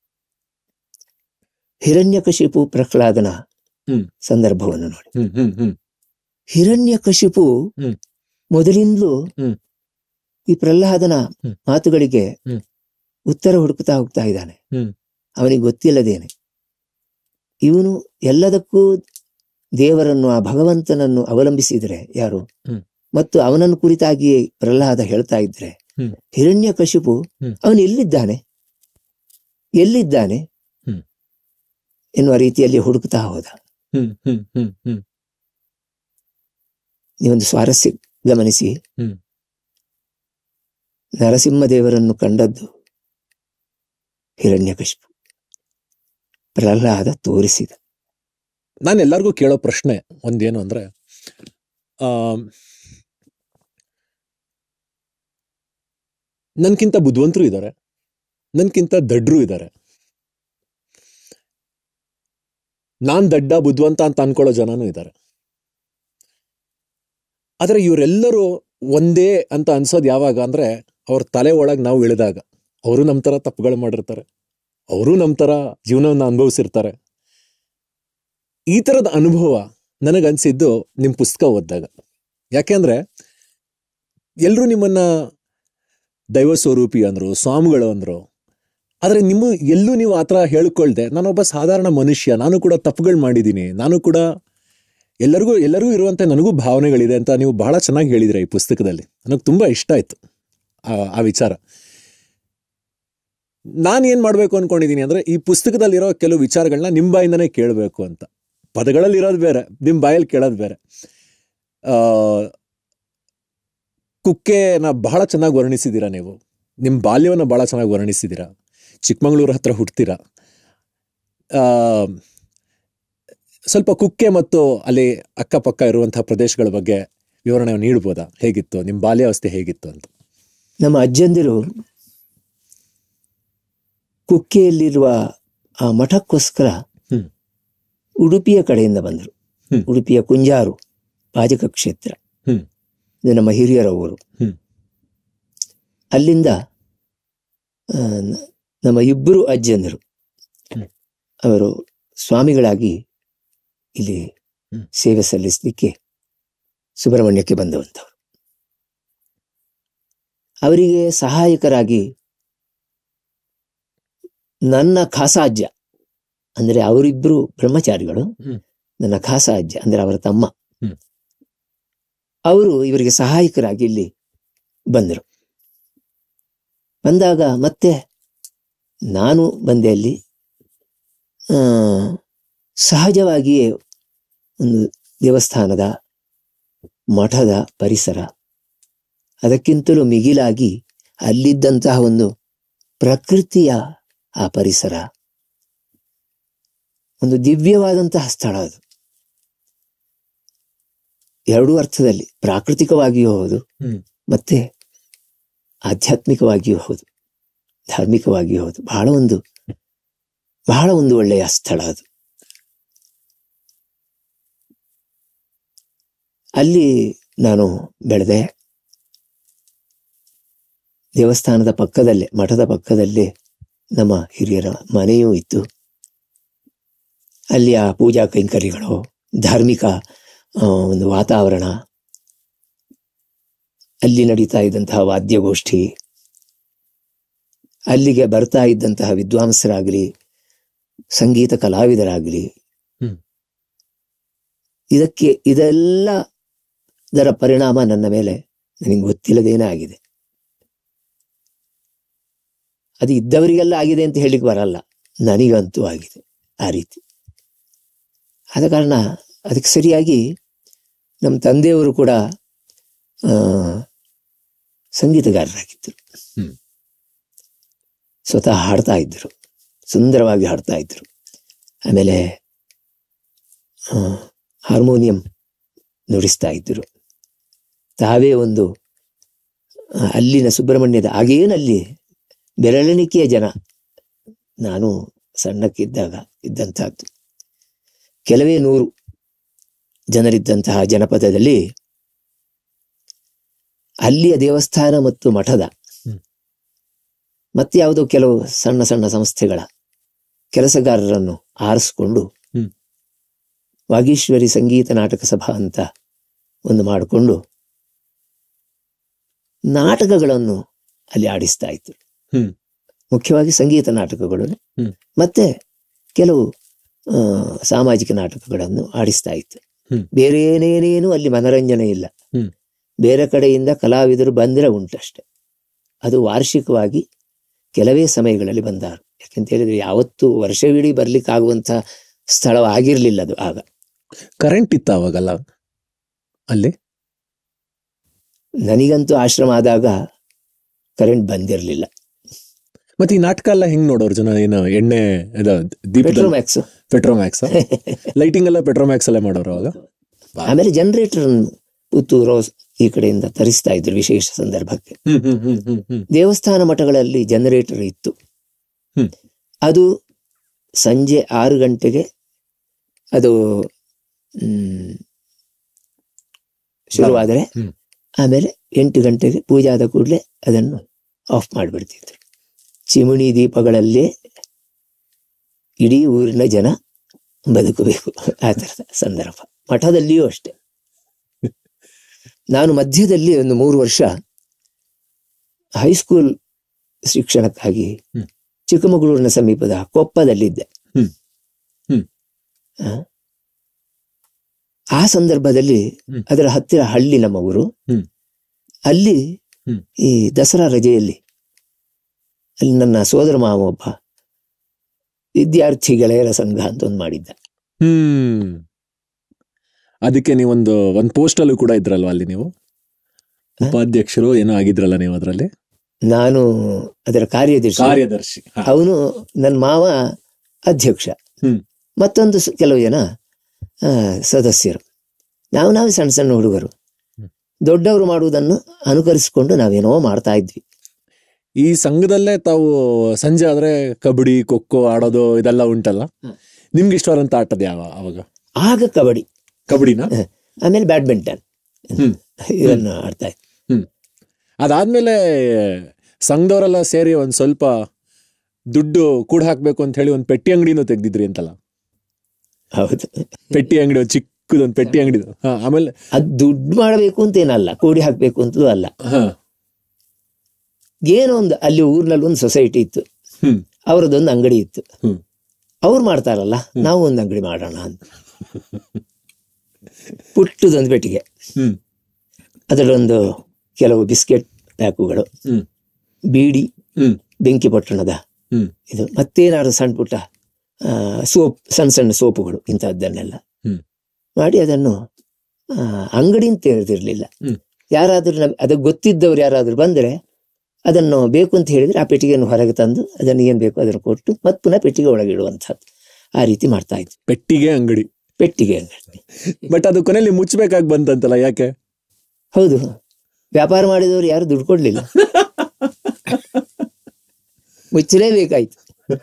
ಹಿರಣ್ಯಕಶಿಪು ಪ್ರಹ್ಲಾದನ ಹ್ಮ್. ಸಂದರ್ಭವನ್ನು ನೋಡಿ ಹ್ಮ್ ಹ್ಮ್ ಹ್ಮ್ ಹಿರಣ್ಯಕಶಿಪು ಹ್ಮ್. ಮೊದಲಿಂದಲೂ ಹ್ಮ್. ಈ ಪ್ರಹ್ಲಾದನ ಹ್ಮ್. ಮಾತುಗಳಿಗೆ ಹ್ಮ್. ಉತ್ತರ ಹುಡುಕ್ತಾ ಹೋಗ್ತಾ ಇದ್ದಾನೆ ಹ್ಮ್. ಅವನಿಗೆ ಗೊತ್ತಿಲ್ಲದೇನೆ ಇವನು ಎಲ್ಲದಕ್ಕೂ ದೇವರನ್ನು ಆ ಭಗವಂತನನ್ನು ಅವಲಂಬಿಸಿದ್ರೆ ಯಾರು ಹ್ಮ್. ಮತ್ತು ಅವನನ್ನು ಕುರಿತಾಗಿಯೇ ಪ್ರಹ್ಲಾದ ಹೇಳ್ತಾ ಇದ್ರೆ ಹ್ಮ್. ಹಿರಣ್ಯಕಶಿಪು ಹ್ಮ್. ಅವನು ಎಲ್ಲಿದ್ದಾನೆ ಎಲ್ಲಿದ್ದಾನೆ ಹ್ಮ್. ಎನ್ನುವ ರೀತಿಯಲ್ಲಿ ಹುಡುಕ್ತಾ ಹೋದ ಹ್ಮ್ ಹ್ಮ್ ಹ್ಮ್ ಹ್ಮ್ ನೀವೊಂದು ಸ್ವಾರಸ್ಯ ಗಮನಿಸಿ ಹ್ಮ್. ನರಸಿಂಹದೇವರನ್ನು ಕಂಡದ್ದು ಹಿರಣ್ಯಕಶಿಪು ಪ್ರಹ್ಲಾದ ತೋರಿಸಿದ ನಾನು ಎಲ್ಲರಿಗೂ ಕೇಳೋ ಪ್ರಶ್ನೆ ಒಂದೇನು ಅಂದ್ರೆ ಆ ನನ್ಕಿಂತ ಬುದ್ಧಿವಂತರು ಇದ್ದಾರೆ ನನ್ಕಿಂತ ದಡ್ರು ಇದ್ದಾರೆ ನಾನ್ ದಡ್ಡ ಬುದ್ಧಿವಂತ ಅಂತ ಅನ್ಕೊಳ್ಳೋ ಜನನೂ ಇದ್ದಾರೆ ಆದ್ರೆ ಇವರೆಲ್ಲರೂ ಒಂದೇ ಅಂತ ಅನ್ಸೋದು ಯಾವಾಗ ಅಂದ್ರೆ ಅವ್ರ ತಲೆ ಒಳಗೆ ನಾವು ಇಳಿದಾಗ ಅವರು ನಮ್ಮ ತರ ತಪ್ಪುಗಳು ಮಾಡಿರ್ತಾರೆ ಅವರು ನಮ್ಮ ತರ ಜೀವನವನ್ನು ಅನುಭವಿಸಿರ್ತಾರೆ ಈ ತರದ ಅನುಭವ ನನಗನ್ಸಿದ್ದು ನಿಮ್ ಪುಸ್ತಕ ಓದಿದಾಗ ಯಾಕೆಂದ್ರೆ ಎಲ್ರೂ ನಿಮ್ಮನ್ನ ದೈವ ಸ್ವರೂಪಿ ಅಂದ್ರು ಸ್ವಾಮಿಗಳು ಅಂದ್ರು ಆದ್ರೆ ನಿಮ್ಮ ಎಲ್ಲೂ ನೀವು ಆತರ ಹೇಳ್ಕೊಳ್ದೆ ನಾನೊಬ್ಬ ಸಾಧಾರಣ ಮನುಷ್ಯ ನಾನು ಕೂಡ ತಪ್ಪುಗಳು ಮಾಡಿದ್ದೀನಿ ನಾನು ಕೂಡ ಎಲ್ಲರಿಗೂ ಎಲ್ಲರಿಗೂ ಇರುವಂತೆ ನನಗೂ ಭಾವನೆಗಳಿದೆ ಅಂತ ನೀವು ಬಹಳ ಚೆನ್ನಾಗಿ ಹೇಳಿದ್ರೆ ಈ ಪುಸ್ತಕದಲ್ಲಿ ನನಗೆ ತುಂಬಾ ಇಷ್ಟ ಆಯ್ತು ಆ ಆ ವಿಚಾರ ನಾನು ಏನ್ ಮಾಡ್ಬೇಕು ಅನ್ಕೊಂಡಿದೀನಿ ಅಂದ್ರೆ ಈ ಪುಸ್ತಕದಲ್ಲಿರೋ ಕೆಲವು ವಿಚಾರಗಳನ್ನ ನಿಮ್ ಬಾಯಿಂದನೇ ಕೇಳಬೇಕು ಅಂತ ಪದಗಳಲ್ಲಿ ಇರೋದು ಬೇರೆ ನಿಮ್ ಬಾಯಲ್ಲಿ ಕೇಳೋದು ಬೇರೆ ಆ ಕುಕ್ಕೆನ ಬಹಳ ಚೆನ್ನಾಗಿ ವರ್ಣಿಸಿದ್ದೀರಾ ನೀವು ನಿಮ್ಮ ಬಾಲ್ಯವನ್ನು ಬಹಳ ಚೆನ್ನಾಗಿ ವರ್ಣಿಸಿದ್ದೀರಾ ಚಿಕ್ಕಮಗಳೂರು ಹತ್ರ ಹುಟ್ತೀರಾ ಆ, ಸ್ವಲ್ಪ ಕುಕ್ಕೆ ಮತ್ತು ಅಲ್ಲಿ ಅಕ್ಕಪಕ್ಕ ಇರುವಂತಹ ಪ್ರದೇಶಗಳ ಬಗ್ಗೆ ವಿವರಣೆ ನೀಡ್ಬೋದಾ ಹೇಗಿತ್ತು ನಿಮ್ಮ ಬಾಲ್ಯಾವಸ್ಥೆ ಹೇಗಿತ್ತು ಅಂತ ನಮ್ಮ ಅಜ್ಜಂದಿರು ಕುಕ್ಕೆಯಲ್ಲಿರುವ ಆ ಮಠಕ್ಕೋಸ್ಕರ ಹ್ಮ್. ಉಡುಪಿಯ ಕಡೆಯಿಂದ ಬಂದರು ಹ್ಮ್. ಉಡುಪಿಯ ಕುಂಜಾರು ಪಾಜಕ ಕ್ಷೇತ್ರ ಹ್ಮ್. ಇದು ನಮ್ಮ ಹಿರಿಯರ ಊರು ಹ್ಮ್. ಅಲ್ಲಿಂದ ಆ, ನ- ನಮ್ಮ ಇಬ್ಬರು ಅಜ್ಜಂದಿರು ಹ್ಮ್. ಅವರು ಸ್ವಾಮಿಗಳಾಗಿ ಇಲ್ಲಿ ಹ್ಮ್. ಸೇವೆ ಸಲ್ಲಿಸಲಿಕ್ಕೆ ಸುಬ್ರಹ್ಮಣ್ಯಕ್ಕೆ ಬಂದವಂತವರು ಅವರಿಗೆ ಸಹಾಯಕರಾಗಿ ನನ್ನ ಖಾಸ ಅಜ್ಜ ಅಂದ್ರೆ ಅವರಿಬ್ರು ಬ್ರಹ್ಮಚಾರಿಗಳು ಹ್ಮ್. ನನ್ನ ಖಾಸ ಅಜ್ಜ ಅಂದ್ರೆ ಅವರ ತಮ್ಮ ಹ್ಮ್. ಅವರು ಇವರಿಗೆ ಸಹಾಯಕರಾಗಿ ಇಲ್ಲಿ ಬಂದರು ಬಂದಾಗ ಮತ್ತೆ ನಾನು ಬಂದೆ ಅಲ್ಲಿ ಆ, ಸಹಜವಾಗಿಯೇ ಒಂದು ದೇವಸ್ಥಾನದ ಮಠದ ಪರಿಸರ ಅದಕ್ಕಿಂತಲೂ ಮಿಗಿಲಾಗಿ ಅಲ್ಲಿದ್ದಂತಹ ಒಂದು ಪ್ರಕೃತಿಯ ಆ ಪರಿಸರ ಒಂದು ದಿವ್ಯವಾದಂತಹ ಸ್ಥಳ ಅದು ಎರಡೂ ಅರ್ಥದಲ್ಲಿ ಪ್ರಾಕೃತಿಕವಾಗಿಯೂ ಹೌದು ಹ್ಮ್. ಮತ್ತೆ ಆಧ್ಯಾತ್ಮಿಕವಾಗಿಯೂ ಹೌದು ಧಾರ್ಮಿಕವಾಗಿಯೂ ಹೌದು ಬಹಳ ಒಂದು ಬಹಳ ಒಂದು ಒಳ್ಳೆಯ ಸ್ಥಳ ಅದು ಅಲ್ಲಿ ನಾನು ಬೆಳೆದೆ ದೇವಸ್ಥಾನದ ಪಕ್ಕದಲ್ಲೇ ಮಠದ ಪಕ್ಕದಲ್ಲೇ ನಮ್ಮ ಹಿರಿಯರ ಮನೆಯೂ ಇತ್ತು ಅಲ್ಲಿ ಆ ಪೂಜಾ ಕೈಂಕರ್ಯಗಳು ಧಾರ್ಮಿಕ ಆ, ಒಂದು ವಾತಾವರಣ ಅಲ್ಲಿ ನಡೀತಾ ಇದ್ದಂತಹ ವಾದ್ಯಗೋಷ್ಠಿ ಅಲ್ಲಿಗೆ ಬರ್ತಾ ಇದ್ದಂತಹ ವಿದ್ವಾಂಸರಾಗಲಿ ಸಂಗೀತ ಕಲಾವಿದರಾಗಲಿ ಹ್ಮ್. ಇದಕ್ಕೆ ಇದೆಲ್ಲ ಇದರ ಪರಿಣಾಮ ನನ್ನ ಮೇಲೆ ನನಗೆ ಗೊತ್ತಿಲ್ಲದೇನೇ ಆಗಿದೆ ಅದು ಇದ್ದವರಿಗೆಲ್ಲ ಆಗಿದೆ ಅಂತ ಹೇಳಿಕ್ ಬರಲ್ಲ ನನಗಂತೂ ಆಗಿದೆ ಆ ರೀತಿ ಆದ ಕಾರಣ ಅದಕ್ಕೆ ಸರಿಯಾಗಿ ನಮ್ಮ ತಂದೆಯವರು ಕೂಡ ಆ, ಸಂಗೀತಗಾರರಾಗಿದ್ದರು ಹ್ಮ್. ಸ್ವತಃ ಹಾಡ್ತಾ ಇದ್ದರು ಸುಂದರವಾಗಿ ಹಾಡ್ತಾ ಇದ್ದರು ಆಮೇಲೆ ಆ, ಹಾರ್ಮೋನಿಯಂ ನುಡಿಸ್ತಾ ಇದ್ದರು ತಾವೇ ಒಂದು ಆ, ಅಲ್ಲಿನ ಸುಬ್ರಹ್ಮಣ್ಯದ ಆಗೇನಲ್ಲಿ ಬೆರಳೆಣಿಕೆಯ ಜನ ನಾನು ಸಣ್ಣಕ್ಕಿದ್ದಾಗ ಇದ್ದಂತಹದ್ದು ಕೆಲವೇ ನೂರು ಜನರಿದ್ದಂತಹ ಜನಪದದಲ್ಲಿ ಅಲ್ಲಿಯ ದೇವಸ್ಥಾನ ಮತ್ತು ಮಠದ ಹ್ಮ್. ಮತ್ತೆ ಯಾವುದೋ ಕೆಲವು ಸಣ್ಣ ಸಣ್ಣ ಸಂಸ್ಥೆಗಳ ಕೆಲಸಗಾರರನ್ನು ಆರಿಸ್ಕೊಂಡು ಹ್ಮ್. ವಾಗೀಶ್ವರಿ ಸಂಗೀತ ನಾಟಕ ಸಭಾ ಅಂತ ಒಂದು ಮಾಡಿಕೊಂಡು ನಾಟಕಗಳನ್ನು ಅಲ್ಲಿ ಆಡಿಸ್ತಾ ಇದ್ರು ಹ್ಮ್. ಮುಖ್ಯವಾಗಿ ಸಂಗೀತ ನಾಟಕಗಳು ಹ್ಮ್. ಮತ್ತೆ ಕೆಲವು ಆ, ಸಾಮಾಜಿಕ ನಾಟಕಗಳನ್ನು ಆಡಿಸ್ತಾ ಇತ್ತು ಹ್ಮ್. ಬೇರೆ ಏನೇನೇನು ಅಲ್ಲಿ ಮನರಂಜನೆ ಇಲ್ಲ ಹ್ಮ್. ಬೇರೆ ಕಡೆಯಿಂದ ಕಲಾವಿದರು ಬಂದರೆ ಉಂಟಷ್ಟೆ ಅದು ವಾರ್ಷಿಕವಾಗಿ ಕೆಲವೇ ಸಮಯಗಳಲ್ಲಿ ಬಂದಾರು ಯಾಕೆಂತ ಹೇಳಿದ್ರೆ ಯಾವತ್ತೂ ವರ್ಷವಿಡೀ ಬರ್ಲಿಕ್ಕಾಗುವಂತ ಸ್ಥಳವಾಗಿರ್ಲಿಲ್ಲ ಅದು ಆಗ ಕರೆಂಟ್ ಇತ್ತ ಅವಾಗಲ್ಲ ಅಲ್ಲಿ ನನಗಂತೂ ಆಶ್ರಮ ಆದಾಗ ಕರೆಂಟ್ ಬಂದಿರಲಿಲ್ಲ ಮತ್ತೆ ಈ ನಾಟಕ ಎಲ್ಲ ಹೆಂಗ್ ನೋಡೋರು ಜನ ಏನು ಎಣ್ಣೆ ಇದು ದೀಪದ ಪೆಟ್ರೋಮ್ಯಾಕ್ಸ್ ಪೆಟ್ರೋಮ್ಯಾಕ್ಸ್ ಲೈಟಿಂಗ್ ಎಲ್ಲ ಪೆಟ್ರೋಮ್ಯಾಕ್ಸ್ ಅಲ್ಲೇ ಮಾಡೋರು ಅವಾಗ ಆಮೇಲೆ ಜನರೇಟರ್ ಪುತ್ತೂರು ಈ ಕಡೆಯಿಂದ ತರಿಸ್ತಾ ಇದ್ರು ವಿಶೇಷ ಸಂದರ್ಭಕ್ಕೆ ಹ್ಮ್ ಹ್ಮ್ ಹ್ಮ್ ಹ್ಮ್ ಹ್ಮ್ ದೇವಸ್ಥಾನ ಮಠಗಳಲ್ಲಿ ಜನರೇಟರ್ ಇತ್ತು ಹ್ಮ್. ಅದು ಸಂಜೆ ಆರು ಗಂಟೆಗೆ ಅದು ಮ್, ಶುರುವಾದರೆ ಹ್ಮ್. ಆಮೇಲೆ ಎಂಟು ಗಂಟೆಗೆ ಪೂಜೆ ಆದ ಕೂಡಲೇ ಅದನ್ನು ಆಫ್ ಮಾಡಿಬಿಡ್ತಿದ್ರು ಚಿಮಣಿ ದೀಪಗಳಲ್ಲೇ ಇಡೀ ಊರಿನ ಜನ ಬದುಕಬೇಕು ಆ ಥರದ ಸಂದರ್ಭ ಮಠದಲ್ಲಿಯೂ ಅಷ್ಟೇ ನಾನು ಮಧ್ಯದಲ್ಲಿ ಒಂದು ಮೂರು ವರ್ಷ ಹೈಸ್ಕೂಲ್ ಶಿಕ್ಷಣಕ್ಕಾಗಿ ಹ್ಮ್. ಚಿಕ್ಕಮಗಳೂರಿನ ಸಮೀಪದ ಕೊಪ್ಪದಲ್ಲಿದ್ದೆ ಹ್ಮ್. ಹ್ಮ್. ಆ? ಆ ಸಂದರ್ಭದಲ್ಲಿ ಹ್ಮ್. ಅದರ ಹತ್ತಿರ ಹಳ್ಳಿ ನಮ್ಮ ಊರು ಹ್ಮ್. ಅಲ್ಲಿ ಹ್ಮ್. ಈ ದಸರಾ ರಜೆಯಲ್ಲಿ ಅಲ್ಲಿ ನನ್ನ ಸೋದರ ಮಾವ ಒಬ್ಬ ವಿದ್ಯಾರ್ಥಿ ಗೆಳೆಯರ ಸಂಘ ಅಂತ ಒಂದು ಮಾಡಿದ್ದ ಹ್ಮ್ ಅದಕ್ಕೆ ನೀವೊಂದು ಒಂದ್ ಪೋಸ್ಟ್ ಅಲ್ಲೂ ಕೂಡ ಇದ್ರಲ್ವಾ ಅಲ್ಲಿ ನೀವು ಉಪಾಧ್ಯಕ್ಷರು ಏನೋ ಆಗಿದ್ರಲ್ಲ ನೀವು ಅದರಲ್ಲಿ ನಾನು ಅದರ ಕಾರ್ಯದರ್ಶಿ ಕಾರ್ಯದರ್ಶಿ ಹ. ಅವನು ನನ್ನ ಮಾವ ಅಧ್ಯಕ್ಷ ಹ್ಮ್. ಮತ್ತೊಂದು ಸ- ಕೆಲವು ಜನ ಆ, ಸದಸ್ಯರು ನಾವು ನಾವೇ ಸಣ್ಣ ಸಣ್ಣ ಹುಡುಗರು ಹ್ಮ್. ದೊಡ್ಡವರು ಮಾಡುವುದನ್ನು ಅನುಕರಿಸಿಕೊಂಡು ನಾವೇನೋ ಮಾಡ್ತಾ ಇದ್ವಿ ಈ ಸಂಘದಲ್ಲೇ ತಾವು ಸಂಜೆ ಆದ್ರೆ ಕಬಡ್ಡಿ ಖೋಖೋ ಆಡೋದು ಇದೆಲ್ಲ ಉಂಟಲ್ಲ ಹ್ಮ್. ನಿಮ್ಗೆ ಇಷ್ಟವಾದಂತ ಆಟದ ಯಾವ ಅವಾಗ ಆಗ ಕಬಡ್ಡಿ ಕಬಡ್ಡಿನ ಆಮೇಲೆ ಬ್ಯಾಡ್ಮಿಂಟನ್ ಹ್ಮ್. ಇದನ್ನು ಆಡ್ತಾ ಇದ್ವಿ ಅದಾದ್ಮೇಲೆ ಸಂಘದವರೆಲ್ಲ ಸೇರಿ ಒಂದ್ ಸ್ವಲ್ಪ ದುಡ್ಡು ಕೂಡ ಹಾಕ್ಬೇಕು ಅಂತ ಹೇಳಿ ಒಂದ್ ಪೆಟ್ಟಿ ಅಂಗಡಿನೂ ತೆಗ್ದಿದ್ರಿ ಅಂತಲ್ಲ ಹೌದು ಪೆಟ್ಟಿ ಅಂಗಡಿ ಒಂದ್ ಚಿಕ್ಕದೊಂದ್ ಪೆಟ್ಟಿ ಅಂಗಡಿ ಹಾ ಆಮೇಲೆ ಅದು ದುಡ್ಡು ಮಾಡಬೇಕು ಅಂತೇನಲ್ಲ ಕೂಡಿ ಹಾಕ್ಬೇಕು ಅಂತಲೂ ಅಲ್ಲ ಹಾ ಏನೋ ಒಂದು ಅಲ್ಲಿ ಊರಿನಲ್ಲಿ ಒಂದು ಸೊಸೈಟಿ ಇತ್ತು ಹ್ಮ್ ಅವರದೊಂದು ಅಂಗಡಿ ಇತ್ತು ಹ್ಮ್. ಅವ್ರು ಮಾಡ್ತಾರಲ್ಲ ನಾವು ಒಂದು ಅಂಗಡಿ ಮಾಡೋಣ ಅಂತ ಪುಟ್ಟದೊಂದು ಪೆಟ್ಟಿಗೆ ಹ್ಮ್ ಅದರೊಂದು ಕೆಲವು ಬಿಸ್ಕೆಟ್ ಪ್ಯಾಕುಗಳು ಹ್ಮ್. ಬೀಡಿ ಹ್ಮ್. ಬೆಂಕಿ ಪಟ್ಟಣದ ಹ್ಮ್. ಇದು ಮತ್ತೇನಾದ್ರು ಸಣ್ಣ ಪುಟ್ಟ ಆ, ಸೋಪ್ ಸಣ್ಣ ಸಣ್ಣ ಸೋಪುಗಳು ಇಂಥದ್ದನ್ನೆಲ್ಲ ಹ್ಮ್. ಮಾಡಿ ಅದನ್ನು ಆ, ಅಂಗಡಿ ಅಂತ ಹೇಳ್ತಿರ್ಲಿಲ್ಲ ಹ್ಮ್. ಯಾರಾದ್ರೂ ನಮ್ ಅದಕ್ಕೆ ಗೊತ್ತಿದ್ದವ್ರು ಯಾರಾದ್ರೂ ಬಂದ್ರೆ ಅದನ್ನು ಬೇಕು ಅಂತ ಹೇಳಿದ್ರೆ ಆ ಪೆಟ್ಟಿಗೆಯನ್ನು ಹೊರಗೆ ತಂದು ಅದನ್ನು ಏನ್ ಬೇಕು ಅದನ್ನು ಕೊಟ್ಟು ಮತ್ತೆ ಪುನಃ ಪೆಟ್ಟಿಗೆ ಒಳಗೆ ಇಡುವಂಥದ್ದು ಆ ರೀತಿ ಮಾಡ್ತಾ ಇದ್ವಿ ಪೆಟ್ಟಿಗೆ ಅಂಗಡಿ ಪೆಟ್ಟಿಗೆ ಅಂಗಡಿ ಬಟ್ ಅದು ಕೊನೆಯಲ್ಲಿ ಮುಚ್ಚಬೇಕಾಗಿ ಬಂತಂತಲ್ಲ ಯಾಕೆ ಹೌದು ವ್ಯಾಪಾರ ಮಾಡಿದವರು ಯಾರು ದುಡ್ಡು ಕೊಡ್ಲಿಲ್ಲ ಮುಚ್ಚಲೇಬೇಕಾಯ್ತು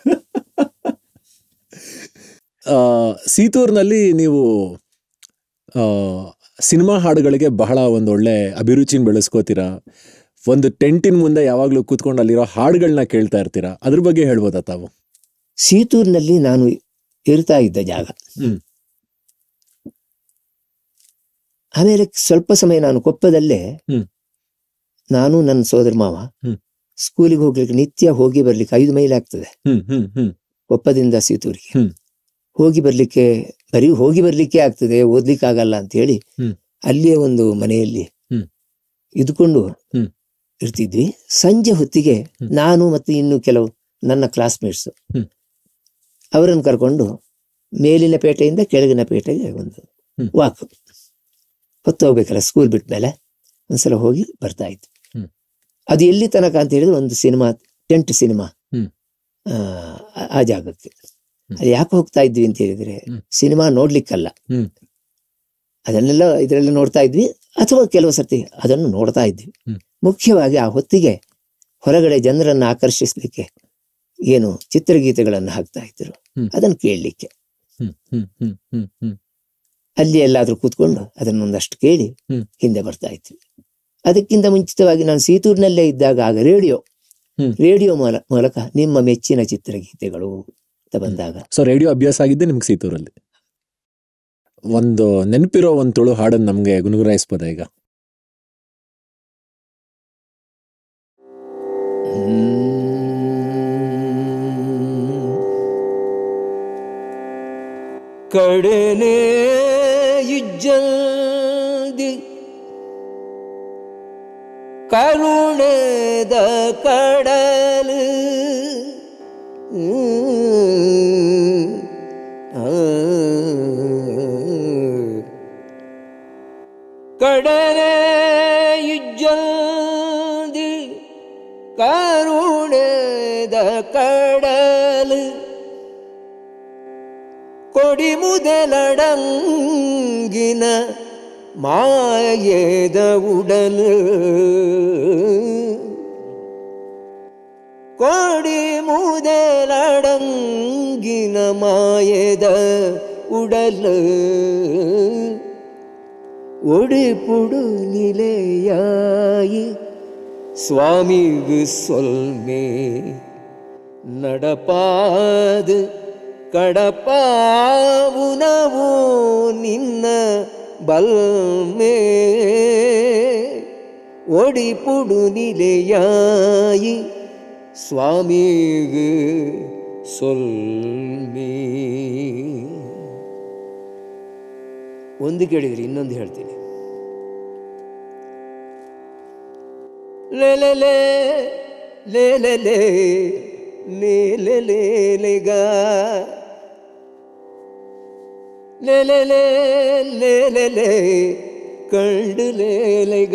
ಆ, ಸೀತೂರ್ನಲ್ಲಿ ನೀವು ಆ, ಸಿನಿಮಾ ಹಾಡುಗಳಿಗೆ ಬಹಳ ಒಂದು ಒಳ್ಳೆ ಅಭಿರುಚಿನ ಬೆಳೆಸ್ಕೋತೀರಾ ಒಂದು ಟೆಂಟಿನ ಮುಂದೆ ಯಾವಾಗ್ಲೂ ಕೂತ್ಕೊಂಡು ಅಲ್ಲಿರೋ ಹಾಡುಗಳನ್ನ ಕೇಳ್ತಾ ಇರ್ತೀರಾ ಅದ್ರ ಬಗ್ಗೆ ಹೇಳ್ಬೋದಾ ತಾವು ಸೀತೂರಿನಲ್ಲಿ ನಾನು ಇರ್ತಾ ಇದ್ದ ಜಾಗ ಹ್ಮ್. ಆಮೇಲೆ ಸ್ವಲ್ಪ ಸಮಯ ನಾನು ಕೊಪ್ಪದಲ್ಲೇ ಹ್ಮ್. ನಾನು ನನ್ನ ಸೋದರ ಮಾವ ಹ್ಮ್. ಸ್ಕೂಲಿಗೆ ಹೋಗ್ಲಿಕ್ಕೆ ನಿತ್ಯ ಹೋಗಿ ಬರ್ಲಿಕ್ಕೆ ಐದು ಮೈಲ್ ಆಗ್ತದೆ ಹ್ಮ್ ಹ್ಮ್ ಹ್ಮ್ ಕೊಪ್ಪದಿಂದ ಸೀತೂರಿಗೆ ಹ್ಮ್. ಹೋಗಿ ಬರ್ಲಿಕ್ಕೆ ಬರೀ ಹೋಗಿ ಬರ್ಲಿಕ್ಕೆ ಆಗ್ತದೆ ಓದ್ಲಿಕ್ಕೆ ಆಗಲ್ಲ ಅಂತ ಹೇಳಿ ಹ್ಮ್. ಅಲ್ಲಿಯೇ ಒಂದು ಮನೆಯಲ್ಲಿ ಹ್ಮ್. ಇದ್ಕೊಂಡು ಹ್ಮ್. ಇರ್ತಿದ್ವಿ ಸಂಜೆ ಹೊತ್ತಿಗೆ ಹ್ಮ್. ನಾನು ಮತ್ತು ಇನ್ನು ಕೆಲವು ನನ್ನ ಕ್ಲಾಸ್ಮೇಟ್ಸ್ ಹ್ಮ್. ಅವರನ್ನು ಕರ್ಕೊಂಡು ಮೇಲಿನ ಪೇಟೆಯಿಂದ ಕೆಳಗಿನ ಪೇಟೆಗೆ ಒಂದು ಹ್ಮ್. ವಾಕ್ ಹೊತ್ತು ಹೋಗ್ಬೇಕಲ್ಲ ಸ್ಕೂಲ್ ಬಿಟ್ಟ ಮೇಲೆ ಒಂದ್ಸಲ ಹೋಗಿ ಬರ್ತಾ ಇದ್ವಿ ಹ್ಮ್. ಅದು ಎಲ್ಲಿ ತನಕ ಅಂತ ಹೇಳಿದ್ರೆ ಒಂದು ಸಿನಿಮಾ ಟೆಂಟ್ ಸಿನಿಮಾ ಹ್ಮ್. ಆ, ಆ ಜಾಗಕ್ಕೆ ಅಲ್ಲಿ ಯಾಕೆ ಹೋಗ್ತಾ ಇದ್ವಿ ಅಂತ ಹೇಳಿದ್ರೆ ಹ್ಮ್. ಸಿನಿಮಾ ನೋಡ್ಲಿಕ್ಕಲ್ಲ ಹ್ಮ್. ಅದನ್ನೆಲ್ಲ ಇದರೆಲ್ಲ ನೋಡ್ತಾ ಇದ್ವಿ ಅಥವಾ ಕೆಲವು ಸರ್ತಿ ಅದನ್ನು ನೋಡ್ತಾ ಇದ್ವಿ ಹ್ಮ್. ಮುಖ್ಯವಾಗಿ ಆ ಹೊತ್ತಿಗೆ ಹೊರಗಡೆ ಜನರನ್ನು ಆಕರ್ಷಿಸ್ಲಿಕ್ಕೆ ಏನು ಚಿತ್ರಗೀತೆಗಳನ್ನು ಹಾಕ್ತಾ ಇದ್ರು ಹ್ಮ್. ಅದನ್ನು ಕೇಳಲಿಕ್ಕೆ ಹ್ಮ್ ಹ್ಮ್ ಹ್ಮ್ ಹ್ಮ್ ಹ್ಮ್ ಅಲ್ಲಿ ಎಲ್ಲಾದ್ರೂ ಕೂತ್ಕೊಂಡು ಅದನ್ನ ಒಂದಷ್ಟು ಕೇಳಿ ಹ್ಮ್. ಹಿಂದೆ ಬರ್ತಾ ಇದ್ವಿ ಅದಕ್ಕಿಂತ ಮುಂಚಿತವಾಗಿ ನಾನು ಸೀತೂರಿನಲ್ಲೇ ಇದ್ದಾಗ ಆಗ ರೇಡಿಯೋ ಹ್ಮ್. ರೇಡಿಯೋ ಮೂಲ- ಮೂಲಕ ನಿಮ್ಮ ಮೆಚ್ಚಿನ ಚಿತ್ರಗೀತೆಗಳು ಅಂತ ಬಂದಾಗ ಸೊ ರೇಡಿಯೋ ಅಭ್ಯಾಸ ಆಗಿದ್ದೆ ನಿಮ್ಗೆ ಸೀತೂರಲ್ಲಿ ಒಂದು ನೆನಪಿರೋ ಒಂದು ತುಳು ಹಾಡನ್ನು ನಮ್ಗೆ ಗುಣಗುರಾಯಿಸ್ಬೋದ ಈಗ ಕಡನೆ ಇಜ್ಜಲ್ದಿ ಕರುಣದ ಕಡಲು ಕಡನೆ ಇಜ್ಜಲ್ದಿ ಕರುಣದ ಕಡಲು ಕೊಡಿ ಮುದಲಡಂಗಿನ ಮಾಯದ ಉಡಲು ಕೊಡಿ ಮುದಲಡಂಗಿನ ಮಾಯದ ಉಡಲು ஒடிப்புடு நிலையாயி சுவாமிகு சொல்மே நடப்பாது கடப்பாவுனவோ ನಿನ್ನ ಬಲ್ಮೇ ಒಡಿಪುಡು ನಿಲೆಯಾಯಿ ಸ್ವಾಮಿಗೆ ಸೊಲ್ಮೇ ಒಂದು ಕೇಳಿದ್ರಿ ಇನ್ನೊಂದು ಹೇಳ್ತೀನಿ ಲೇಲೆ ಲೇಲೆ ಲೇಲೆ ಲೇಲೆಗ ಲೇಲೆ ಲೇಲೆ ಕಂಡು ಲೇಲೆಗ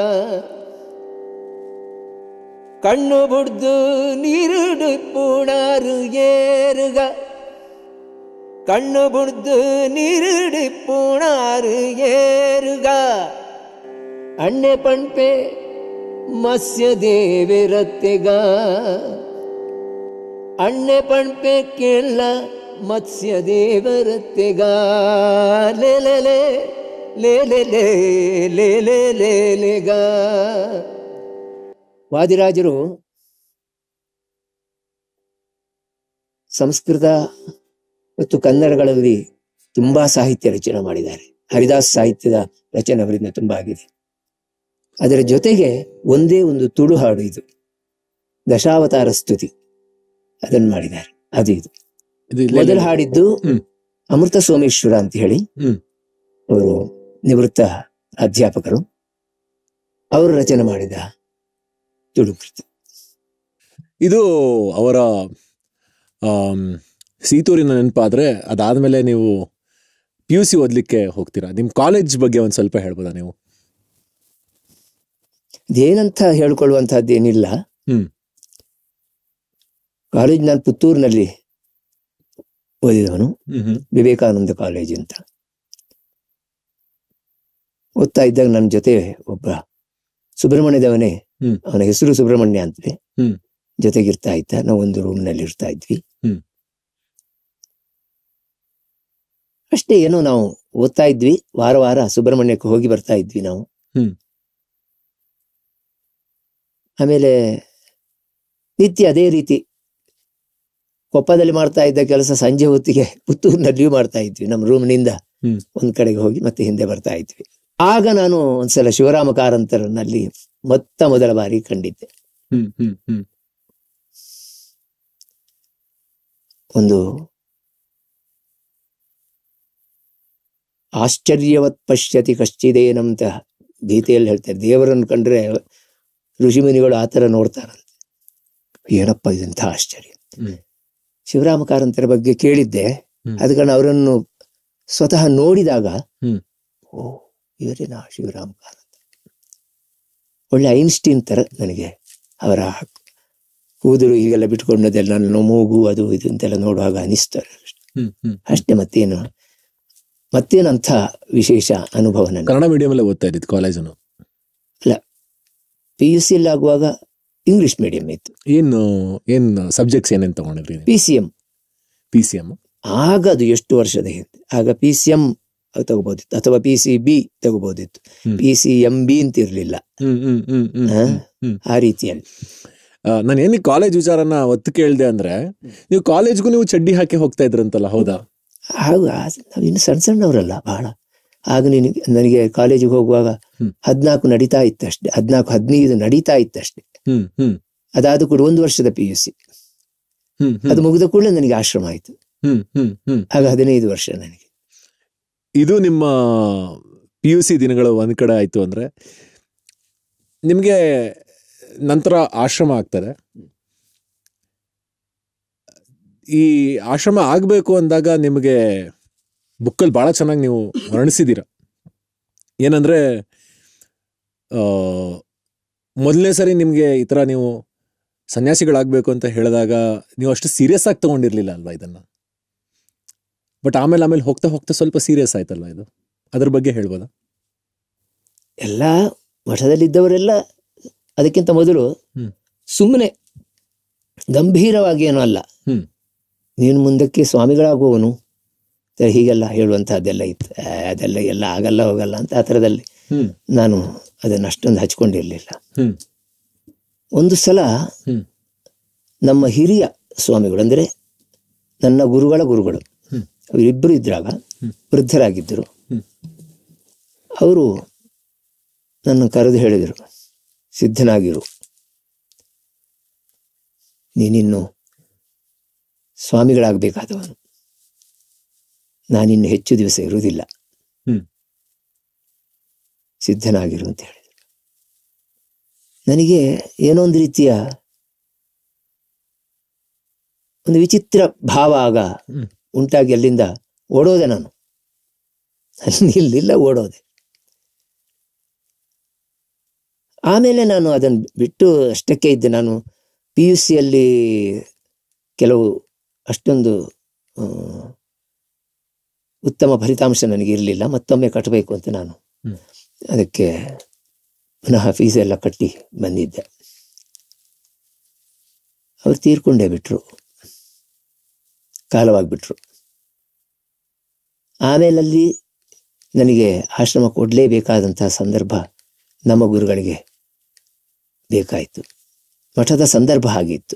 ಕಣ್ಣು ಬುಡ್ದು ನೀರುಡು ಪುಣಾರು ಏರುಗ கண்ணு புடுத்து நீருடி பூணாறு ஏறுக அண்ணே பண்பே மத்ய தேவிரத்திக ಅಣ್ಣೆ ಪಣ್ಪೆ ಕೇಳ ಮತ್ಸ್ಯ ದೇವರತ್ತೆಗ ಲೇ ಲೇ ಲೇ ಲೇ ಲೇ ಲೇ ಲೇ ಲೇ ಲೇ ಲೇಗ ವಾದಿರಾಜರು ಸಂಸ್ಕೃತ ಮತ್ತು ಕನ್ನಡಗಳಲ್ಲಿ ತುಂಬಾ ಸಾಹಿತ್ಯ ರಚನೆ ಮಾಡಿದ್ದಾರೆ ಹರಿದಾಸ್ ಸಾಹಿತ್ಯದ ರಚನೆ ಅವರಿಂದ ತುಂಬಾ ಆಗಿದೆ ಅದರ ಜೊತೆಗೆ ಒಂದೇ ಒಂದು ತುಳು ಹಾಡು ಇದು ದಶಾವತಾರ ಸ್ತುತಿ ಅದನ್ನು ಮಾಡಿದ್ದಾರೆ ಅದು ಇದು ಇದು ಇಲ್ಲೇ- ಮೊದಲು ಹಾಡಿದ್ದು ಹ್ಮ್. ಅಮೃತ ಸೋಮೇಶ್ವರ ಅಂತ ಹೇಳಿ ಹ್ಮ್. ಅವರು ನಿವೃತ್ತ ಅಧ್ಯಾಪಕರು ಅವರು ರಚನೆ ಮಾಡಿದ ತುಳು ಕೃತಿ ಇದು ಅವರ ಆಮ್, ಸೀತೂರಿನ ನೆನಪಾದ್ರೆ ಅದಾದ್ಮೇಲೆ ನೀವು ಪಿ ಯು ಸಿ ಓದ್ಲಿಕ್ಕೆ ಹೋಗ್ತೀರಾ ನಿಮ್ ಕಾಲೇಜ್ ಬಗ್ಗೆ ಒಂದ್ ಸ್ವಲ್ಪ ಹೇಳ್ಬೋದಾ ನೀವು ಇದೇನಂತ ಹೇಳ್ಕೊಳ್ಳುವಂತಹದ್ದೇನಿಲ್ಲ ಹ್ಮ್. ಕಾಲೇಜ್ ನಾನು ಪುತ್ತೂರಿನಲ್ಲಿ ಓದಿದವನು ಹ್ಮ್ ಹ್ಮ್ ವಿವೇಕಾನಂದ ಕಾಲೇಜ್ ಅಂತ ಓದ್ತಾ ಇದ್ದಾಗ ನನ್ನ ಜೊತೆ ಒಬ್ಬ ಸುಬ್ರಹ್ಮಣ್ಯದವನೇ ಹ್ಮ್. ಅವನ ಹೆಸರು ಸುಬ್ರಹ್ಮಣ್ಯ ಅಂತಲೇ ಹ್ಮ್. ಜೊತೆಗಿರ್ತಾ ಇದ್ದ ನಾವು ಒಂದು ರೂಮ್ ನಲ್ಲಿ ಇರ್ತಾ ಇದ್ವಿ ಹ್ಮ್. ಅಷ್ಟೇ ಏನೋ ನಾವು ಓದ್ತಾ ಇದ್ವಿ ವಾರ ವಾರ ಸುಬ್ರಹ್ಮಣ್ಯಕ್ಕೆ ಹೋಗಿ ಬರ್ತಾ ಇದ್ವಿ ನಾವು ಹ್ಮ್. ಆಮೇಲೆ ನಿತ್ಯ ಅದೇ ರೀತಿ ಕೊಪ್ಪದಲ್ಲಿ ಮಾಡ್ತಾ ಇದ್ದ ಕೆಲಸ ಸಂಜೆ ಹೊತ್ತಿಗೆ ಪುತ್ತೂರಿನಲ್ಲಿಯೂ ಮಾಡ್ತಾ ಇದ್ವಿ ನಮ್ಮ ರೂಮ್ನಿಂದ ಹ್ಮ್. ಒಂದ್ ಕಡೆಗೆ ಹೋಗಿ ಮತ್ತೆ ಹಿಂದೆ ಬರ್ತಾ ಇದ್ವಿ ಆಗ ನಾನು ಒಂದ್ಸಲ ಶಿವರಾಮ ಕಾರಂತರನಲ್ಲಿ ಮೊತ್ತ ಮೊದಲ ಬಾರಿ ಕಂಡಿದ್ದೆ ಹ್ಮ್ ಹ್ಮ್ ಹ್ಮ್ ಒಂದು ಆಶ್ಚರ್ಯವತ್ ಪಶ್ಯತಿ ಕಶ್ಚಿದೇನಂತ ಗೀತೆಯಲ್ಲಿ ಹೇಳ್ತಾರೆ ದೇವರನ್ನು ಕಂಡ್ರೆ ಋಷಿಮುನಿಗಳು ಆ ಥರ ನೋಡ್ತಾರಂತೆ ಏನಪ್ಪ ಇದಂಥ ಆಶ್ಚರ್ಯ ಹ್ಮ್. ಶಿವರಾಮ ಕಾರಂತರ ಬಗ್ಗೆ ಕೇಳಿದ್ದೆ ಹ್ಮ್. ಅದ ಕಾರಣ ಅವರನ್ನು ಸ್ವತಃ ನೋಡಿದಾಗ ಹ್ಮ್. ಓ ಇವರೇನಾ ಶಿವರಾಮ ಕಾರಂತ ಒಳ್ಳೆ ಐನ್ಸ್ಟೀನ್ ತರ ನನಗೆ ಅವರ ಕೂದಲು ಹೀಗೆಲ್ಲ ಬಿಟ್ಕೊಂಡದೆಲ್ಲ ನನ್ನ ಮೂಗು ಅದು ಇದು ಅಂತೆಲ್ಲ ನೋಡುವಾಗ ಅನಿಸ್ತಾರೆ ಹ್ಮ್ ಹ್ಮ್ ಅಷ್ಟೇ ಮತ್ತೇನು ಮತ್ತೇನಂಥ ವಿಶೇಷ ಅನುಭವ ನನಗೆ ಕನ್ನಡ ಮೀಡಿಯಂ ಅಲ್ಲೇ ಓದ್ತಾ ಇದ್ದಿದ್ದು ಕಾಲೇಜನ್ನು ಪಿ ಯು ಸಿ ಆಗುವಾಗ ಇಂಗ್ಲಿಷ್ ಮೀಡಿಯಂ ಇತ್ತು ಏನು ಏನ್ ಸಬ್ಜೆಕ್ಟ್ಸ್ ಏನೇನ್ ತಗೊಂಡಿದ್ರಿ P C M P C M ಆಗ ಅದು ಎಷ್ಟು ವರ್ಷದ ಹಿಂದೆ ಆಗ ಪಿ ಸಿ ಎಂ ತಗೋಬಹುದಿತ್ತು ಅಥವಾ ಪಿ ಸಿ ಬಿ ತಗೋಬಹುದಿತ್ತು hmm. P C M B ಅಂತ ಇರ್ಲಿಲ್ಲ ಹ್ಮ್ ಹ್ಮ್ ಹ್ಮ್ ಹ್ಮ್ ಹಾ? ಹ್ಮ್ ಹ್ಮ್ ಆ ರೀತಿಯಲ್ಲಿ ನಾನು ಏನಿಗೆ ಕಾಲೇಜ್ ವಿಚಾರನ ಒತ್ತು ಕೇಳ್ದೆ ಅಂದ್ರೆ ನೀವು ಕಾಲೇಜ್ಗೂ ನೀವು ಚಡ್ಡಿ ಹಾಕಿ ಹೋಗ್ತಾ ಇದ್ರಂತಲ್ಲ ಹೌದಾ ಆಗ ನಾವು ಇನ್ನು ಸಣ್ಣ ಸಣ್ಣವರಲ್ಲ ಬಹಳ ಆಗ ನಿನಗೆ ನನಗೆ ಕಾಲೇಜಿಗೆ ಹೋಗುವಾಗ ಹ್ಮ್. ಹದಿನಾಲ್ಕು ನಡೀತಾ ಇತ್ತಷ್ಟೇ ಹದಿನಾಲ್ಕು ಹದಿನೈದು ನಡೀತಾ ಇತ್ತಷ್ಟೇ ಹ್ಮ್ ಹ್ಮ್ ಅದಾದ ಕೂಡ ಒಂದು ವರ್ಷದ ಪಿ ಯು ಸಿ ಹ್ಮ್ ಹ್ಮ್ ಅದು ಮುಗಿದ ಕೂಡಲೇ ನನಗೆ ಆಶ್ರಮ ಆಯಿತು ಹ್ಮ್ ಹ್ಮ್ ಹ್ಮ್ ಆಗ ಹದಿನೈದು ವರ್ಷ ನನಗೆ ಇದು ನಿಮ್ಮ ಪಿ ಯು ಸಿ ದಿನಗಳು ಒಂದ್ ಕಡೆ ಆಯ್ತು ಅಂದ್ರೆ ನಿಮ್ಗೆ ನಂತರ ಆಶ್ರಮ ಆಗ್ತದೆ ಈ ಆಶ್ರಮ ಆಗ್ಬೇಕು ಅಂದಾಗ ನಿಮಗೆ ಬುಕ್ಕಲ್ಲಿ ಬಹಳ ಚೆನ್ನಾಗಿ ನೀವು ವರ್ಣಿಸಿದ್ದೀರ ಏನಂದ್ರೆ ಆ, ಮೊದಲನೇ ಸರಿ ನಿಮ್ಗೆ ಈ ತರ ನೀವು ಸನ್ಯಾಸಿಗಳಾಗ್ಬೇಕು ಅಂತ ಹೇಳಿದಾಗ ನೀವು ಅಷ್ಟು ಸೀರಿಯಸ್ ಆಗಿ ತಗೊಂಡಿರ್ಲಿಲ್ಲ ಅಲ್ವಾ ಇದನ್ನ ಬಟ್ ಆಮೇಲೆ ಆಮೇಲೆ ಹೋಗ್ತಾ ಹೋಗ್ತಾ ಸ್ವಲ್ಪ ಸೀರಿಯಸ್ ಆಯ್ತಲ್ವಾ ಇದು ಅದ್ರ ಬಗ್ಗೆ ಹೇಳ್ಬೋದಾ ಎಲ್ಲ ಮಠದಲ್ಲಿದ್ದವರೆಲ್ಲ ಅದಕ್ಕಿಂತ ಮೊದಲು ಹ್ಮ್. ಸುಮ್ಮನೆ ಗಂಭೀರವಾಗಿ ಏನೂ ಅಲ್ಲ ಹ್ಮ್. ನೀನು ಮುಂದಕ್ಕೆ ಸ್ವಾಮಿಗಳಾಗುವವನು ಅಂತ ಹೀಗೆಲ್ಲ ಹೇಳುವಂತಹದ್ದೆಲ್ಲ ಇತ್ತು ಆ, ಅದೆಲ್ಲ ಎಲ್ಲ ಆಗಲ್ಲ ಹೋಗಲ್ಲ ಅಂತ ಆ ಥರದಲ್ಲಿ ಹ್ಮ್ ನಾನು ಅದನ್ನು ಅಷ್ಟೊಂದು ಹಚ್ಕೊಂಡಿರಲಿಲ್ಲ ಹ್ಮ್ ಒಂದು ಸಲ ಹ್ಮ್. ನಮ್ಮ ಹಿರಿಯ ಸ್ವಾಮಿಗಳು ಅಂದರೆ ನನ್ನ ಗುರುಗಳ ಗುರುಗಳು ಹ್ಮ್. ಅವರಿಬ್ಬರು ಇದ್ರಾಗ ಹ್ಮ್. ವೃದ್ಧರಾಗಿದ್ದರು ಹ್ಮ್. ಅವರು ನನ್ನ ಕರೆದು ಹೇಳಿದರು ಸಿದ್ಧನಾಗಿರು ನೀನಿನ್ನು ಸ್ವಾಮಿಗಳಾಗಬೇಕಾದವನು ನಾನಿನ್ನು ಹೆಚ್ಚು ದಿವಸ ಇರುವುದಿಲ್ಲ ಹ್ಮ್. ಸಿದ್ಧನಾಗಿರು ಅಂತ ಹೇಳಿದರು ನನಗೆ ಏನೋ ಒಂದು ರೀತಿಯ ಒಂದು ವಿಚಿತ್ರ ಭಾವ ಆಗ ಹ್ಮ್. ಉಂಟಾಗಿ ಅಲ್ಲಿಂದ ಓಡೋದೆ ನಾನು ಅಲ್ಲಿ ಇಲ್ಲಿಲ್ಲ ಓಡೋದೆ ಆಮೇಲೆ ನಾನು ಅದನ್ನು ಬಿಟ್ಟು ಅಷ್ಟಕ್ಕೆ ಇದ್ದೆ ನಾನು ಪಿ ಯು ಸಿಯಲ್ಲಿ ಕೆಲವು ಅಷ್ಟೊಂದು ಆ, ಉತ್ತಮ ಫಲಿತಾಂಶ ನನಗೆ ಇರಲಿಲ್ಲ ಮತ್ತೊಮ್ಮೆ ಕಟ್ಟಬೇಕು ಅಂತ ನಾನು ಹ್ಮ್. ಅದಕ್ಕೆ ಪುನಃ ಫೀಸ್ ಎಲ್ಲ ಕಟ್ಟಿ ಬಂದಿದ್ದೆ ಅವ್ರು ತೀರ್ಕೊಂಡೇ ಬಿಟ್ರು ಕಾಲವಾಗಿಬಿಟ್ರು ಆಮೇಲಲ್ಲಿ ನನಗೆ ಆಶ್ರಮ ಕೊಡಲೇಬೇಕಾದಂತಹ ಸಂದರ್ಭ ನಮ್ಮ ಗುರುಗಳಿಗೆ ಬೇಕಾಯಿತು ಮಠದ ಸಂದರ್ಭ ಹಾಗಿತ್ತು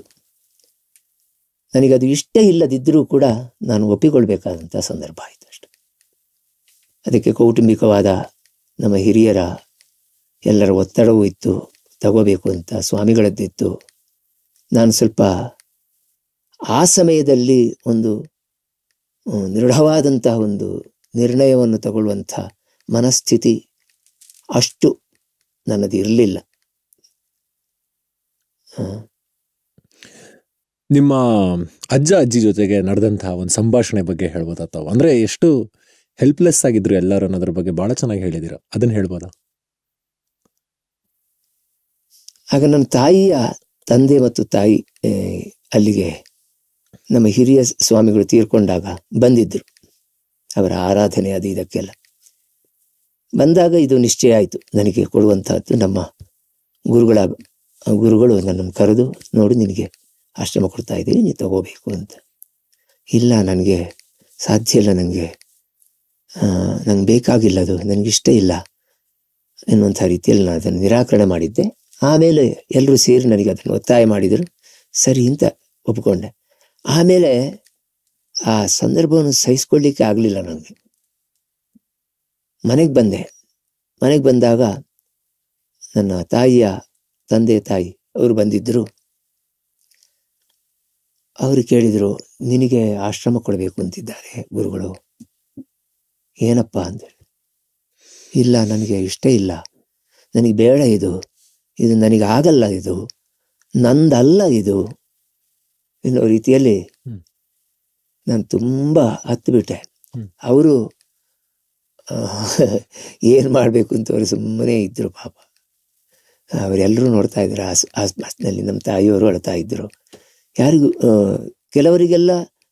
ನನಗದು ಇಷ್ಟ ಇಲ್ಲದಿದ್ದರೂ ಕೂಡ ನಾನು ಒಪ್ಪಿಕೊಳ್ಬೇಕಾದಂತಹ ಸಂದರ್ಭ ಆಯಿತು ಅಷ್ಟೆ ಅದಕ್ಕೆ ಕೌಟುಂಬಿಕವಾದ ನಮ್ಮ ಹಿರಿಯರ ಎಲ್ಲರ ಒತ್ತಡವೂ ಇತ್ತು ತಗೋಬೇಕು ಅಂತ ಸ್ವಾಮಿಗಳದ್ದಿತ್ತು ನಾನು ಸ್ವಲ್ಪ ಆ ಸಮಯದಲ್ಲಿ ಒಂದು ಹ್ಮ್, ದೃಢವಾದಂತಹ ಒಂದು ನಿರ್ಣಯವನ್ನು ತಗೊಳ್ಳುವಂಥ ಮನಸ್ಥಿತಿ ಅಷ್ಟು ನನ್ನದು ಇರಲಿಲ್ಲ ನಿಮ್ಮ ಅಜ್ಜ ಅಜ್ಜಿ ಜೊತೆಗೆ ನಡೆದಂತಹ ಒಂದು ಸಂಭಾಷಣೆ ಬಗ್ಗೆ ಹೇಳ್ಬೋದಾ ತಾವು ಅಂದ್ರೆ ಎಷ್ಟು ಹೆಲ್ಪ್ಲೆಸ್ ಆಗಿದ್ರು ಎಲ್ಲರೂ ಅನ್ನೋದ್ರ ಬಗ್ಗೆ ಬಹಳ ಚೆನ್ನಾಗಿ ಹೇಳಿದಿರ ಅದನ್ನ ಹೇಳ್ಬೋದಾ ಆಗ ನನ್ನ ತಾಯಿಯ ತಂದೆ ಮತ್ತು ತಾಯಿ ಆ, ಅಲ್ಲಿಗೆ ನಮ್ಮ ಹಿರಿಯ ಸ್ವಾಮಿಗಳು ತೀರ್ಕೊಂಡಾಗ ಬಂದಿದ್ದರು ಅವರ ಆರಾಧನೆ ಅದು ಇದಕ್ಕೆಲ್ಲ ಬಂದಾಗ ಇದು ನಿಶ್ಚಯ ಆಯಿತು ನನಗೆ ಕೊಡುವಂತಹದ್ದು ನಮ್ಮ ಗುರುಗಳ ಗುರುಗಳು ನನ್ನನ್ನು ಕರೆದು ನೋಡಿ ನಿನಗೆ ಆಶ್ರಮ ಕೊಡ್ತಾ ಇದ್ದೀವಿ ನೀನು ತಗೋಬೇಕು ಅಂತ ಇಲ್ಲ ನನಗೆ ಸಾಧ್ಯ ಇಲ್ಲ ನನಗೆ ನಂಗೆ ಬೇಕಾಗಿಲ್ಲ ಅದು ನನಗಿಷ್ಟ ಇಲ್ಲ ಎನ್ನುವಂಥ ರೀತಿಯಲ್ಲಿ ನಾನು ಅದನ್ನು ನಿರಾಕರಣೆ ಮಾಡಿದ್ದೆ ಆಮೇಲೆ ಎಲ್ಲರೂ ಸೇರಿ ನನಗೆ ಅದನ್ನು ಒತ್ತಾಯ ಮಾಡಿದರು ಸರಿ ಅಂತ ಒಪ್ಕೊಂಡೆ ಆಮೇಲೆ ಆ ಸಂದರ್ಭವನ್ನು ಸಹಿಸ್ಕೊಳ್ಳಿಕ್ಕೆ ಆಗಲಿಲ್ಲ ನನಗೆ ಮನೆಗೆ ಬಂದೆ ಮನೆಗೆ ಬಂದಾಗ ನನ್ನ ತಾಯಿಯ ತಂದೆ ತಾಯಿ ಅವರು ಬಂದಿದ್ದರು ಅವರು ಕೇಳಿದರು ನಿನಗೆ ಆಶ್ರಮ ಕೊಡಬೇಕು ಅಂತಿದ್ದಾರೆ ಗುರುಗಳು ಏನಪ್ಪ ಅಂದೇಳಿ ಇಲ್ಲ ನನಗೆ ಇಷ್ಟ ಇಲ್ಲ ನನಗೆ ಬೇಡ ಇದು ಇದು ನನಗೆ ಆಗಲ್ಲ ಇದು ನಂದಲ್ಲ ಇದು ಎನ್ನೋ ರೀತಿಯಲ್ಲಿ ಹ್ಮ್. ನಾನು ತುಂಬ ಹತ್ತು ಬಿಟ್ಟೆ ಹ್ಮ್. ಅವರು ಏನು ಮಾಡಬೇಕು ಅಂತ ಅವರು ಸುಮ್ಮನೆ ಇದ್ರು ಪಾಪ ಅವರೆಲ್ಲರೂ ನೋಡ್ತಾ ಇದ್ರು ಆಸ್ ಆಸ್ಪಾಸ್ನಲ್ಲಿ ನಮ್ಮ ತಾಯಿಯವರು ಅಳ್ತಾ ಇದ್ರು ಯಾರಿಗೂ ಆ, ಕೆಲವರಿಗೆಲ್ಲ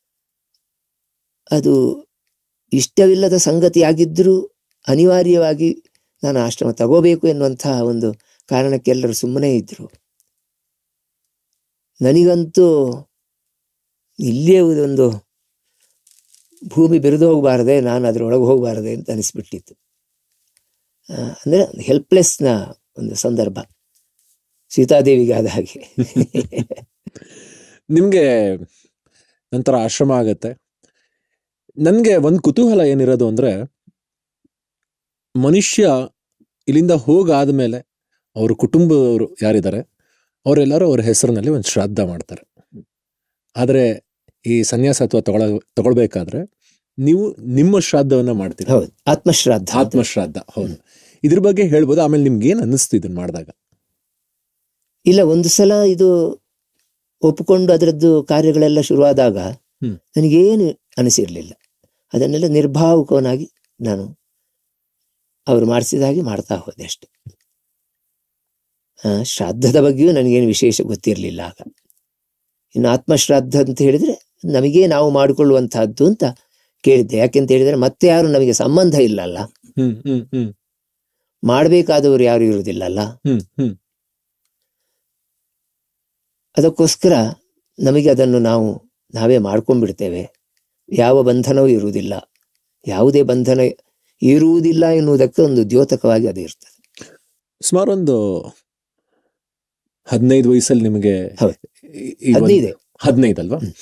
ಅದು ಇಷ್ಟವಿಲ್ಲದ ಸಂಗತಿಯಾಗಿದ್ದರೂ ಅನಿವಾರ್ಯವಾಗಿ ನಾನು ಆಶ್ರಮ ತಗೋಬೇಕು ಎನ್ನುವಂತಹ ಒಂದು ಕಾರಣಕ್ಕೆಲ್ಲರೂ ಸುಮ್ಮನೆ ಇದ್ರು ನನಗಂತೂ ಇಲ್ಲೇ ಒಂದು ಭೂಮಿ ಬೆರೆದು ಹೋಗಬಾರದೆ ನಾನು ಅದರೊಳಗೆ ಹೋಗಬಾರದೆ ಅಂತ ಅನಿಸ್ಬಿಟ್ಟಿತ್ತು ಆ, ಅಂದ್ರೆ ಹೆಲ್ಪ್ಲೆಸ್ನ ಒಂದು ಸಂದರ್ಭ ಸೀತಾದೇವಿಗೆ ಆದ ಹಾಗೆ ನಿಮ್ಗೆ ನಂತರ ಆಶ್ರಮ ಆಗತ್ತೆ ನನ್ಗೆ ಒಂದ್ ಕುತೂಹಲ ಏನಿರೋದು ಅಂದ್ರೆ ಮನುಷ್ಯ ಇಲ್ಲಿಂದ ಹೋಗಾದ್ಮೇಲೆ ಅವ್ರ ಕುಟುಂಬದವರು ಯಾರಿದ್ದಾರೆ ಅವರೆಲ್ಲರೂ ಅವ್ರ ಹೆಸರಿನಲ್ಲಿ ಒಂದು ಶ್ರಾದ್ದ ಮಾಡ್ತಾರೆ ಆದ್ರೆ ಈ ಸನ್ಯಾಸ ಅಥವಾ ತಗೊಳ ತಗೊಳ್ಬೇಕಾದ್ರೆ ನೀವು ನಿಮ್ಮ ಶ್ರಾದ್ದವನ್ನ ಮಾಡ್ತೀರಿ ಹೌದು ಆತ್ಮಶ್ರಾದ್ದ ಅಂತ. ಆತ್ಮಶ್ರಾದ್ದ ಹೌದು ಇದ್ರ ಬಗ್ಗೆ ಹೇಳ್ಬೋದು ಆಮೇಲೆ ನಿಮ್ಗೆ ಏನ್ ಅನ್ನಿಸ್ತು ಇದನ್ನ ಮಾಡಿದಾಗ ಇಲ್ಲ ಒಂದು ಸಲ ಇದು ಒಪ್ಪಿಕೊಂಡು ಅದರದ್ದು ಕಾರ್ಯಗಳೆಲ್ಲ ಶುರುವಾದಾಗ ಹ್ಮ್. ನನಗೇನು ಅನಿಸಿರ್ಲಿಲ್ಲ ಅದನ್ನೆಲ್ಲ ನಿರ್ಭಾವುಕವನಾಗಿ ನಾನು ಅವರು ಮಾಡಿಸಿದ ಹಾಗೆ ಮಾಡ್ತಾ ಹೋದೆ ಅಷ್ಟೆ ಆ, ಶ್ರಾದ್ದದ ಬಗ್ಗೆಯೂ ನನಗೇನು ವಿಶೇಷ ಗೊತ್ತಿರಲಿಲ್ಲ ಆಗ ಇನ್ನು ಆತ್ಮಶ್ರಾದ್ದ ಅಂತ ಹೇಳಿದ್ರೆ ನಮಗೇ ನಾವು ಮಾಡಿಕೊಳ್ಳುವಂತಹದ್ದು ಅಂತ ಕೇಳಿದ್ದೆ ಯಾಕೆಂತ ಹೇಳಿದ್ರೆ ಮತ್ತೆ ಯಾರು ನಮಗೆ ಸಂಬಂಧ ಇಲ್ಲಲ್ಲ ಹ್ಮ್ ಹ್ಮ್ ಹ್ಮ್ ಮಾಡಬೇಕಾದವರು ಯಾರು ಇರುವುದಿಲ್ಲಲ್ಲ ಹ್ಮ್ ಹ್ಮ್ ಅದಕ್ಕೋಸ್ಕರ ನಮಗೆ ಅದನ್ನು ನಾವು ನಾವೇ ಮಾಡ್ಕೊಂಡ್ಬಿಡ್ತೇವೆ ಯಾವ ಬಂಧನವೂ ಇರುವುದಿಲ್ಲ ಯಾವುದೇ ಬಂಧನ ಇರುವುದಿಲ್ಲ ಎನ್ನುವುದಕ್ಕೆ ಒಂದು ದ್ಯೋತಕವಾಗಿ ಅದು ಇರ್ತದೆ ಸುಮಾರು ಒಂದು ಹದಿನೈದು ವಯಸ್ಸಲ್ಲಿ ನಿಮಗೆ ಹೌದು. ಈ- ಈ ಒಂದು- ಹದಿನೈದೇ ಹದಿನೈದಲ್ವಾ ಹ್ಮ್.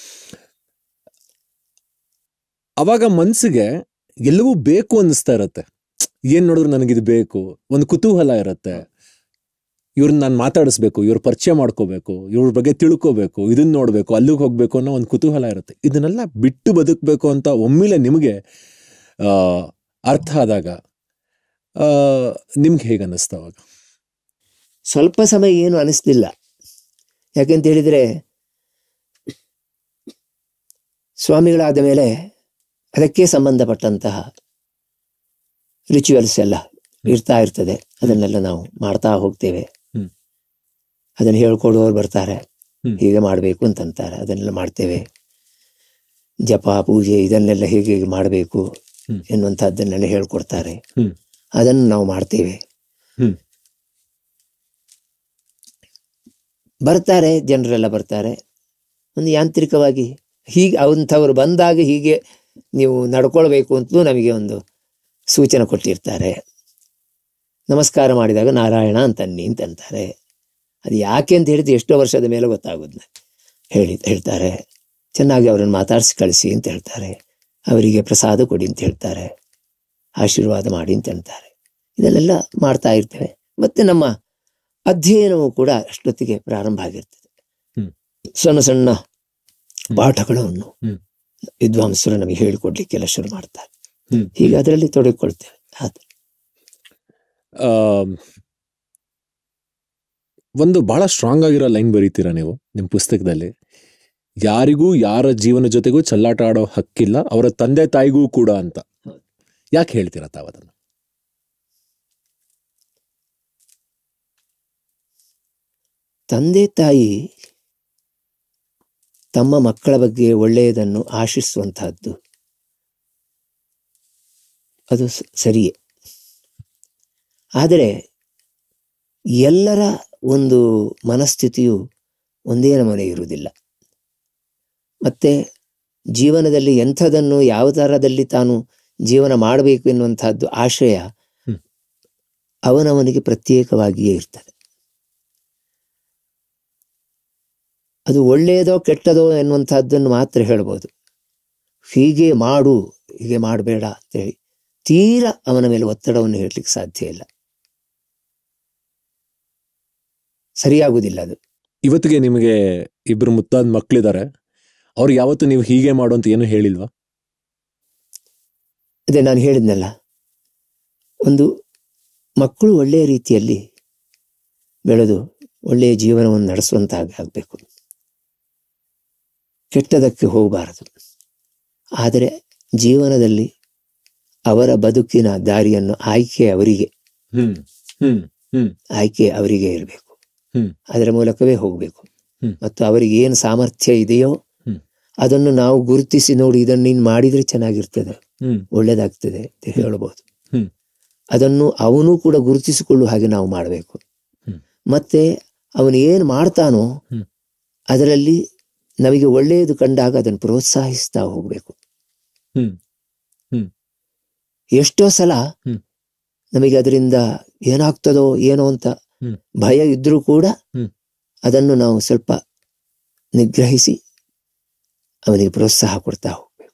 ಅವಾಗ ಮನ್ಸಿಗೆ ಎಲ್ಲವೂ ಬೇಕು ಅನ್ನಿಸ್ತಾ ಇರತ್ತೆ ಏನ್ ನೋಡಿದ್ರು ನನಗಿದು ಬೇಕು ಒಂದು ಕುತೂಹಲ ಇರತ್ತೆ ಇವ್ರನ್ನ ನಾನು ಮಾತಾಡಿಸ್ಬೇಕು ಇವ್ರ ಪರಿಚಯ ಮಾಡ್ಕೋಬೇಕು ಇವ್ರ ಬಗ್ಗೆ ತಿಳ್ಕೋಬೇಕು ಇದನ್ನ ನೋಡ್ಬೇಕು ಅಲ್ಲಿಗೆ ಹೋಗ್ಬೇಕು ಅನ್ನೋ ಒಂದು ಕುತೂಹಲ ಇರುತ್ತೆ ಇದನ್ನೆಲ್ಲ ಬಿಟ್ಟು ಬದುಕಬೇಕು ಅಂತ ಒಮ್ಮೆಲೆ ನಿಮಗೆ ಆ, ಅರ್ಥ ಆದಾಗ ಆ, ನಿಮ್ಗೆ ಹೇಗೆ ಅನ್ನಿಸ್ತಾ ಅವಾಗ ಸ್ವಲ್ಪ ಸಮಯ ಏನು ಅನಿಸ್ಲಿಲ್ಲ ಯಾಕೆಂತ ಹೇಳಿದ್ರೆ ಸ್ವಾಮಿಗಳಾದ ಮೇಲೆ ಅದಕ್ಕೆ ಸಂಬಂಧಪಟ್ಟಂತಹ ರಿಚುವಲ್ಸ್ ಎಲ್ಲ ಇರ್ತಾ ಇರ್ತದೆ ಅದನ್ನೆಲ್ಲ ನಾವು ಮಾಡ್ತಾ ಹೋಗ್ತೇವೆ ಹ್ಮ್. ಅದನ್ನು ಹೇಳ್ಕೊಡುವವರು ಬರ್ತಾರೆ ಹ್ಮ್. ಹೀಗೆ ಮಾಡಬೇಕು ಅಂತಂತಾರೆ ಅದನ್ನೆಲ್ಲ ಮಾಡ್ತೇವೆ ಜಪ ಪೂಜೆ ಇದನ್ನೆಲ್ಲ ಹೇಗೆ ಹೇಗೆ ಮಾಡಬೇಕು ಹ್ಮ್. ಎನ್ನುವಂಥದ್ದನ್ನೆಲ್ಲ ಹೇಳ್ಕೊಡ್ತಾರೆ ಹ್ಮ್. ಅದನ್ನು ನಾವು ಮಾಡ್ತೇವೆ ಹ್ಮ್. ಬರ್ತಾರೆ ಜನರೆಲ್ಲ ಬರ್ತಾರೆ ಒಂದು ಯಾಂತ್ರಿಕವಾಗಿ ಹೀಗೆ ಅಂಥವ್ರು ಬಂದಾಗ ಹೀಗೆ ನೀವು ನಡ್ಕೊಳ್ಬೇಕು ಅಂತಲೂ ನಮಗೆ ಒಂದು ಸೂಚನೆ ಕೊಟ್ಟಿರ್ತಾರೆ ನಮಸ್ಕಾರ ಮಾಡಿದಾಗ ನಾರಾಯಣ ಅಂತನ್ನಿ ಅಂತಂತಾರೆ ಅದು ಯಾಕೆ ಅಂತ ಹೇಳಿದ್ರೆ ಎಷ್ಟೋ ವರ್ಷದ ಮೇಲೆ ಗೊತ್ತಾಗೋದು ಹೇಳಿ ಹೇಳ್ತಾರೆ ಚೆನ್ನಾಗಿ ಅವರನ್ನು ಮಾತಾಡಿಸಿ ಕಳಿಸಿ ಅಂತ ಹೇಳ್ತಾರೆ ಅವರಿಗೆ ಪ್ರಸಾದ ಕೊಡಿ ಅಂತ ಹೇಳ್ತಾರೆ ಆಶೀರ್ವಾದ ಮಾಡಿ ಅಂತ ಹೇಳ್ತಾರೆ ಇದನ್ನೆಲ್ಲ ಮಾಡ್ತಾ ಇರ್ತೇವೆ ಮತ್ತೆ ನಮ್ಮ ಅಧ್ಯಯನವು ಕೂಡ ಅಷ್ಟೊತ್ತಿಗೆ ಪ್ರಾರಂಭ ಆಗಿರ್ತದೆ ಹ್ಮ್. ಸಣ್ಣ ಸಣ್ಣ ಪಾಠಗಳನ್ನು ಹ್ಮ್. ವಿದ್ವಾಂಸರು ನಮಗೆ ಹೇಳಿಕೊಡ್ಲಿಕ್ಕೆಲ್ಲ ಶುರು ಮಾಡ್ತಾರೆ ಹ್ಮ್. ಹೀಗೆ ಅದರಲ್ಲಿ ತೊಡಗಿಕೊಳ್ತೇವೆ ಅದು ಆ, ಒಂದು ಬಹಳ ಸ್ಟ್ರಾಂಗ್ ಆಗಿರೋ ಲೈನ್ ಬರೀತೀರಾ ನೀವು ನಿಮ್ಮ ಪುಸ್ತಕದಲ್ಲಿ ಯಾರಿಗೂ ಯಾರ ಜೀವನ ಜೊತೆಗೂ ಚೆಲ್ಲಾಟ ಆಡೋ ಹಕ್ಕಿಲ್ಲ ಅವರ ತಂದೆ ತಾಯಿಗೂ ಕೂಡ ಅಂತ ಹೌದು. ಯಾಕೆ ಹೇಳ್ತೀರಾ ತಾವು ಅದನ್ನು ತಂದೆ ತಾಯಿ ತಮ್ಮ ಮಕ್ಕಳ ಬಗ್ಗೆ ಒಳ್ಳೆಯದನ್ನು ಆಶಿಸುವಂತಹದ್ದು ಅದು ಸ- ಸರಿಯೇ ಆದರೆ ಎಲ್ಲರ ಒಂದು ಮನಸ್ಥಿತಿಯು ಒಂದೇ ನಮನೆ ಇರುವುದಿಲ್ಲ ಮತ್ತೆ ಜೀವನದಲ್ಲಿ ಎಂಥದನ್ನು ಯಾವ ಥರದಲ್ಲಿ ತಾನು ಜೀವನ ಮಾಡಬೇಕು ಎನ್ನುವಂತಹದ್ದು ಆಶಯ ಹ್ಮ್. ಅವನವನಿಗೆ ಪ್ರತ್ಯೇಕವಾಗಿಯೇ ಇರ್ತದೆ ಅದು ಒಳ್ಳೆಯದೋ ಕೆಟ್ಟದೋ ಎನ್ನುವಂತಹದ್ದನ್ನು ಮಾತ್ರ ಹೇಳ್ಬೋದು ಹೀಗೆ ಮಾಡು ಹೀಗೆ ಮಾಡಬೇಡ ಅಂತೇಳಿ ತೀರಾ ಅವನ ಮೇಲೆ ಒತ್ತಡವನ್ನು ಹೇಳಲಿಕ್ಕೆ ಸಾಧ್ಯ ಇಲ್ಲ ಸರಿಯಾಗುವುದಿಲ್ಲ ಅದು ಇವತ್ತಿಗೆ ನಿಮಗೆ ಇಬ್ರು ಮುತ್ತಾದ ಮಕ್ಕಳಿದ್ದಾರೆ ಅವ್ರು ಯಾವತ್ತು ನೀವು ಹೀಗೆ ಮಾಡು ಅಂತ ಏನು ಹೇಳಿಲ್ವಾ ಅದೇ ನಾನು ಹೇಳಿದ್ನಲ್ಲ ಒಂದು ಮಕ್ಕಳು ಒಳ್ಳೆಯ ರೀತಿಯಲ್ಲಿ ಬೆಳೆದು ಒಳ್ಳೆಯ ಜೀವನವನ್ನು ನಡೆಸುವಂತಾಗಿ ಆಗಬೇಕು ಕೆಟ್ಟದಕ್ಕೆ ಹೋಗಬಾರದು ಆದರೆ ಜೀವನದಲ್ಲಿ ಅವರ ಬದುಕಿನ ದಾರಿಯನ್ನು ಆಯ್ಕೆ ಅವರಿಗೆ ಹ್ಮ್ ಹ್ಮ್ ಆಯ್ಕೆ ಅವರಿಗೆ ಇರಬೇಕು ಹ್ಮ್. ಅದರ ಮೂಲಕವೇ ಹೋಗಬೇಕು ಹ್ಮ್. ಮತ್ತು ಅವರಿಗೆ ಏನು ಸಾಮರ್ಥ್ಯ ಇದೆಯೋ ಹ್ಮ್. ಅದನ್ನು ನಾವು ಗುರುತಿಸಿ ನೋಡಿ ಇದನ್ನು ನೀನು ಮಾಡಿದ್ರೆ ಚೆನ್ನಾಗಿರ್ತದೆ ಹ್ಮ್ ಒಳ್ಳೇದಾಗ್ತದೆ ಅಂತ ಹೇಳಬಹುದು ಹ್ಮ್. ಅದನ್ನು ಅವನು ಕೂಡ ಗುರುತಿಸಿಕೊಳ್ಳುವ ಹಾಗೆ ನಾವು ಮಾಡಬೇಕು ಹ್ಮ್. ಮತ್ತೆ ಅವನು ಏನು ಮಾಡ್ತಾನೋ ಹ್ಮ್. ಅದರಲ್ಲಿ ನಮಗೆ ಒಳ್ಳೆಯದು ಕಂಡಾಗ ಅದನ್ನು ಪ್ರೋತ್ಸಾಹಿಸ್ತಾ ಹೋಗ್ಬೇಕು ಹ್ಮ್. ಹ್ಮ್. ಎಷ್ಟೋ ಸಲ ಹ್ಮ್. ನಮಗೆ ಅದರಿಂದ ಏನಾಗ್ತದೋ ಏನೋ ಅಂತ ಹ್ಮ್. ಭಯ ಇದ್ರೂ ಕೂಡ ಹ್ಮ್. ಅದನ್ನು ನಾವು ಸ್ವಲ್ಪ ನಿಗ್ರಹಿಸಿ ಅವನಿಗೆ ಪ್ರೋತ್ಸಾಹ ಕೊಡ್ತಾ ಹೋಗ್ಬೇಕು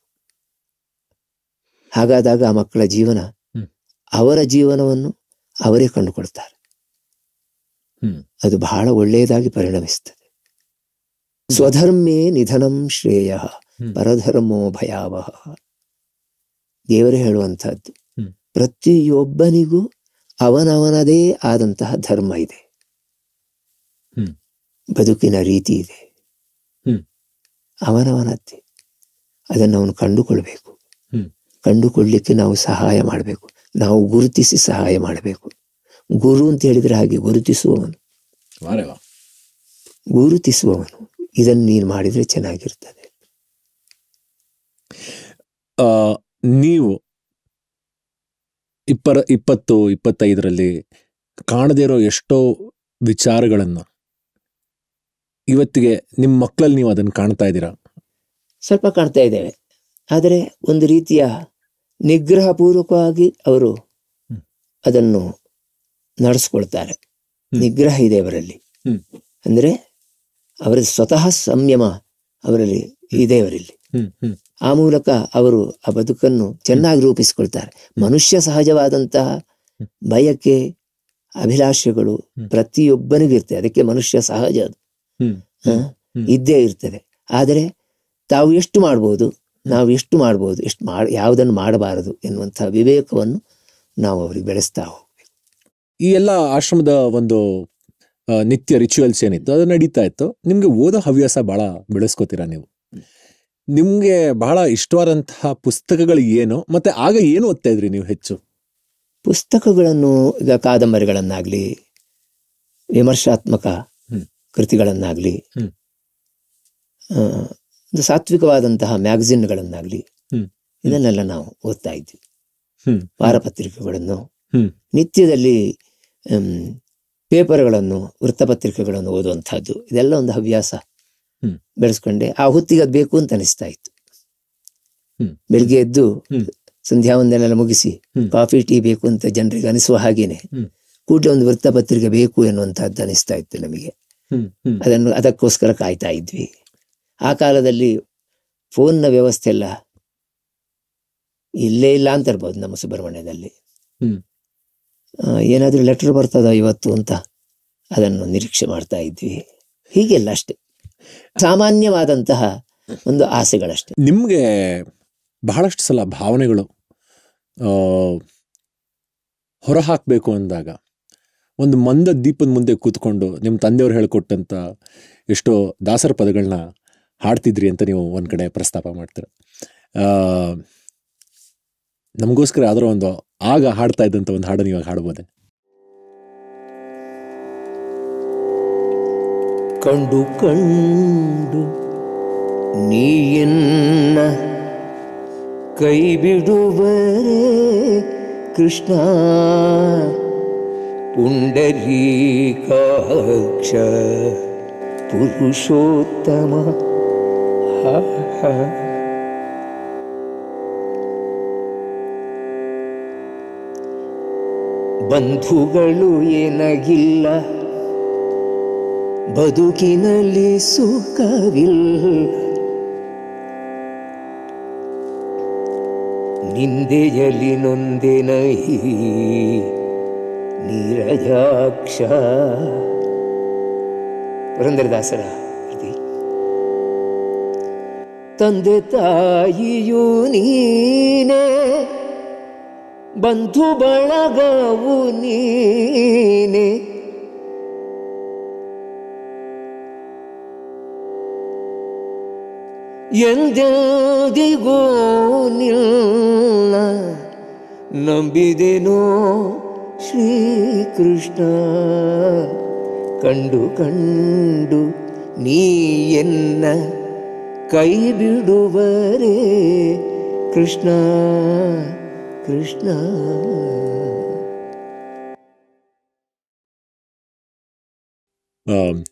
ಹಾಗಾದಾಗ ಆ ಮಕ್ಕಳ ಜೀವನ ಹ್ಮ್. ಅವರ ಜೀವನವನ್ನು ಅವರೇ ಕಂಡುಕೊಳ್ತಾರೆ ಹ್ಮ್. ಅದು ಬಹಳ ಒಳ್ಳೆಯದಾಗಿ ಪರಿಣಮಿಸ್ತದೆ ಸ್ವಧರ್ಮೇ ನಿಧನಂ ಶ್ರೇಯ ಹ್ಮ್. ಪರಧರ್ಮೋ ಭಯಾವಹ ದೇವರೇ ಹೇಳುವಂತಹದ್ದು ಹ್ಮ್. ಪ್ರತಿಯೊಬ್ಬನಿಗೂ ಅವನವನದೇ ಆದಂತಹ ಧರ್ಮ ಇದೆ ಹ್ಮ್. ಬದುಕಿನ ರೀತಿ ಇದೆ ಹ್ಮ್. ಅವನವನದ್ದೇ ಅದನ್ನು ಅವನು ಕಂಡುಕೊಳ್ಬೇಕು ಹ್ಮ್. ಕಂಡುಕೊಳ್ಳಿಕ್ಕೆ ನಾವು ಸಹಾಯ ಮಾಡಬೇಕು ನಾವು ಗುರುತಿಸಿ ಸಹಾಯ ಮಾಡಬೇಕು ಗುರು ಅಂತ ಹೇಳಿದ್ರೆ ಹಾಗೆ ಗುರುತಿಸುವವನು ವಾರೆ ವಾ. ಗುರುತಿಸುವವನು ಇದನ್ನು ನೀನು ಮಾಡಿದ್ರೆ ಚೆನ್ನಾಗಿರ್ತದೆ ಆ, ನೀವು ಇಪ್ಪರ ಇಪ್ಪತ್ತು ಇಪ್ಪತ್ತೈದರಲ್ಲಿ ಕಾಣದೇ ಇರೋ ಎಷ್ಟೋ ವಿಚಾರಗಳನ್ನ ಇವತ್ತಿಗೆ ನಿಮ್ಮ ಮಕ್ಕಳಲ್ಲಿ ನೀವು ಅದನ್ನು ಕಾಣ್ತಾ ಇದ್ದೀರಾ ಸ್ವಲ್ಪ ಕಾಣ್ತಾ ಇದ್ದೇವೆ ಆದರೆ ಒಂದು ರೀತಿಯ ನಿಗ್ರಹ ಪೂರ್ವಕವಾಗಿ ಅವರು ಹ್ಮ್. ಅದನ್ನು ನಡೆಸ್ಕೊಳ್ತಾರೆ ಹ್ಮ್. ನಿಗ್ರಹ ಇದೆ ಅವರಲ್ಲಿ ಹ್ಮ್. ಅಂದ್ರೆ ಅವರ ಸ್ವತಃ ಸಂಯಮ ಅವರಲ್ಲಿ ಇದೆ ಅವರಲ್ಲಿ ಹ್ಮ್ ಹ್ಮ್ ಆ ಮೂಲಕ ಅವರು ಆ ಬದುಕನ್ನು ಚೆನ್ನಾಗಿ ರೂಪಿಸಿಕೊಳ್ತಾರೆ ಮನುಷ್ಯ ಸಹಜವಾದಂತಹ ಬಯಕೆ ಅಭಿಲಾಷೆಗಳು ಹ್ಮ್. ಪ್ರತಿಯೊಬ್ಬನಿಗೂ ಇರ್ತದೆ ಅದಕ್ಕೆ ಮನುಷ್ಯ ಸಹಜ ಅದು ಹ್ಮ್ ಹ? ಹ್ಮ್. ಇದ್ದೇ ಇರ್ತದೆ ಆದರೆ ತಾವು ಎಷ್ಟು ಮಾಡ್ಬೋದು ನಾವು ಎಷ್ಟು ಮಾಡ್ಬೋದು ಎಷ್ಟು ಮಾಡ ಯಾವುದನ್ನು ಮಾಡಬಾರದು ಎನ್ನುವಂತಹ ವಿವೇಕವನ್ನು ನಾವು ಅವರಿಗೆ ಬೆಳೆಸ್ತಾ ಹೋಗ್ಬೇಕು ಈ ಎಲ್ಲ ಆಶ್ರಮದ ಒಂದು ಆ, ನಿತ್ಯ ರಿಚುವಲ್ಸ್ ಏನಿತ್ತು ಅದು ನಡೀತಾ ಇತ್ತು ನಿಮ್ಗೆ ಓದೋ ಹವ್ಯಾಸ ಬಹಳ ಬೆಳೆಸ್ಕೋತೀರಾ ನೀವು ನಿಮ್ಗೆ ಬಹಳ ಇಷ್ಟವಾದಂತಹ ಪುಸ್ತಕಗಳು ಏನು ಮತ್ತೆ ಆಗ ಏನು ಓದ್ತಾ ಇದ್ರಿ ನೀವು ಹೆಚ್ಚು ಪುಸ್ತಕಗಳನ್ನು ಈಗ ಕಾದಂಬರಿಗಳನ್ನಾಗ್ಲಿ ವಿಮರ್ಶಾತ್ಮಕ ಹ್ಮ್. ಕೃತಿಗಳನ್ನಾಗ್ಲಿ ಹ್ಮ್. ಆ, ಒಂದು ಸಾತ್ವಿಕವಾದಂತಹ ಮ್ಯಾಗಝಿನ್ಗಳನ್ನಾಗ್ಲಿ ಹ್ಮ್. ಇದನ್ನೆಲ್ಲ ನಾವು ಓದ್ತಾ ಇದ್ವಿ ಹ್ಮ್. ವಾರಪತ್ರಿಕೆಗಳನ್ನು ಹ್ಮ್. ನಿತ್ಯದಲ್ಲಿ ಹ್ಮ್, ಪೇಪರ್ಗಳನ್ನು ವೃತ್ತಪತ್ರಿಕೆಗಳನ್ನು ಓದುವಂತಹದ್ದು ಇದೆಲ್ಲ ಒಂದು ಹವ್ಯಾಸ ಹ್ಮ್. ಬೆಳೆಸ್ಕೊಂಡೆ ಆ ಹೊತ್ತಿಗೆ ಅದು ಬೇಕು ಅಂತ ಅನಿಸ್ತಾ ಇತ್ತು ಹ್ಮ್. ಬೆಳಿಗ್ಗೆ ಎದ್ದು ಹ್ಮ್. ಸಂಧ್ಯಾ ವಂದನೆಲ್ಲ ಮುಗಿಸಿ ಹ್ಮ್. ಕಾಫಿ ಟೀ ಬೇಕು ಅಂತ ಜನರಿಗೆ ಅನಿಸುವ ಹಾಗೇನೆ ಹ್ಮ್. ಕೂಡಲೇ ಒಂದು ವೃತ್ತಪತ್ರಿಕೆ ಬೇಕು ಎನ್ನುವಂತಹದ್ದು ಅನಿಸ್ತಾ ಇತ್ತು ನಮಗೆ ಹ್ಮ್ ಹ್ಮ್ ಅದನ್ನು ಅದಕ್ಕೋಸ್ಕರ ಕಾಯ್ತಾ ಇದ್ವಿ ಆ ಕಾಲದಲ್ಲಿ ಫೋನ್ನ ವ್ಯವಸ್ಥೆ ಎಲ್ಲ ಇಲ್ಲೇ ಇಲ್ಲ ಅಂತ ಇರ್ಬೋದು ನಮ್ಮ ಸುಬ್ರಹ್ಮಣ್ಯದಲ್ಲಿ ಹ್ಮ್. ಆ, ಏನಾದ್ರೂ ಲೆಟರ್ ಬರ್ತದ ಇವತ್ತು ಅಂತ ಅದನ್ನು ನಿರೀಕ್ಷೆ ಮಾಡ್ತಾ ಇದ್ವಿ ಹೀಗೆಲ್ಲ ಅಷ್ಟೇ ಸಾಮಾನ್ಯವಾದಂತಹ ಒಂದು ಆಸೆಗಳಷ್ಟೇ ನಿಮ್ಗೆ ಬಹಳಷ್ಟು ಸಲ ಭಾವನೆಗಳು ಆ, ಹೊರಹಾಕ್ಬೇಕು ಅಂದಾಗ ಒಂದು ಮಂದ ದೀಪದ ಮುಂದೆ ಕೂತ್ಕೊಂಡು ನಿಮ್ಮ ತಂದೆಯವರು ಹೇಳ್ಕೊಟ್ಟಂತ ಎಷ್ಟೋ ದಾಸರ ಪದಗಳನ್ನ ಹಾಡ್ತಿದ್ರಿ ಅಂತ ನೀವು ಒಂದ್ ಕಡೆ ಪ್ರಸ್ತಾಪ ಮಾಡ್ತೀರ ಆ, ನಮಗೋಸ್ಕರ ಯಾವ್ದಾರ ಒಂದು ಆಗ ಹಾಡ್ತಾ ಇದ್ದಂತ ಒಂದು ಹಾಡನ್ನು ಇವಾಗ ಹಾಡ್ಬೋದೆ ಕಂಡು ಕಂಡು ನೀಯನ್ನ ಕೈ ಬಿಡುವರೆ ಕೃಷ್ಣ ಪುಂಡರೀಕಾಕ್ಷ ಪುರುಷೋತ್ತಮ ಹ, ಹ. ಬಂಧುಗಳು ಏನಾಗಿಲ್ಲ ಬದುಕಿನಲ್ಲಿ ಸುಖವಿಲ್ಲ ನಿಂದೆಯಲಿ ನೊಂದೆನೈ ನೀರಜಾಕ್ಷ ಪುರಂದರದಾಸರ ಕೃತಿ ತಂದೆ ತಾಯಿಯು ನೀನೇ ಬಂಧು ಬಳಗವು ನೀನೆ ಎಂದೆಂದಿಗೂ ನಿಲ್ಲ ನಂಬಿದೆನೋ ಶ್ರೀಕೃಷ್ಣ ಕಂಡು ಕಂಡು ನೀ ಎನ್ನ ಕೈ ಬಿಡುವರೇ ಕೃಷ್ಣ ಕೃಷ್ಣ ಆಮ್,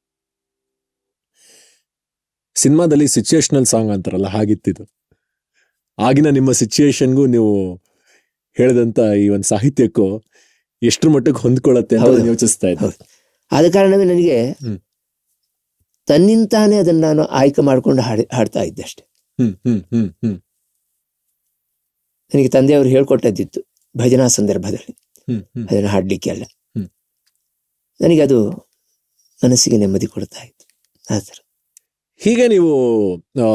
ಸಿನಿಮಾದಲ್ಲಿ ಸಿಚುಯೇಷನಲ್ ಸಾಂಗ್ ಅಂತಾರಲ್ಲ ಹಾಗಿತ್ತಿದು ಆಗಿನ ನಿಮ್ಮ ಸಿಚುಯೇಷನ್ಗೂ ನೀವು ಹೇಳಿದಂತ ಈ ಒಂದು ಸಾಹಿತ್ಯಕ್ಕೂ ಎಷ್ಟ್ರ ಮಟ್ಟಕ್ಕೆ ಹೊಂದ್ಕೊಳ್ಳತ್ತೆ ಅಂತ ಹೌದು. ನಾನು ಯೋಚಿಸ್ತಾ ಇದ್ದೆ ಹೌದು. ಆದ ಕಾರಣವೇ ನನಗೆ ಹ್ಮ್. ತನ್ನಿಂತಾನೇ ಅದನ್ನು ನಾನು ಆಯ್ಕೆ ಮಾಡ್ಕೊಂಡು ಹಾಡಿ ಹಾಡ್ತಾ ಇದ್ದೆ ಅಷ್ಟೆ ಹ್ಮ್ ಹ್ಮ್ ಹ್ಮ್ ಹ್ಮ್ ನನಗೆ ತಂದೆಯವರು ಹೇಳ್ಕೊಟ್ಟದ್ದಿತ್ತು ಭಜನಾ ಸಂದರ್ಭದಲ್ಲಿ ಹ್ಮ್ ಹ್ಮ್ ಅದನ್ನು ಹಾಡಲಿಕ್ಕೆ ಅಲ್ಲ ಹ್ಮ್. ನನಗೆ ಅದು ಮನಸ್ಸಿಗೆ ನೆಮ್ಮದಿ ಕೊಡ್ತಾ ಇತ್ತು ಆ ಥರ ಹೀಗೆ ನೀವು ಆ,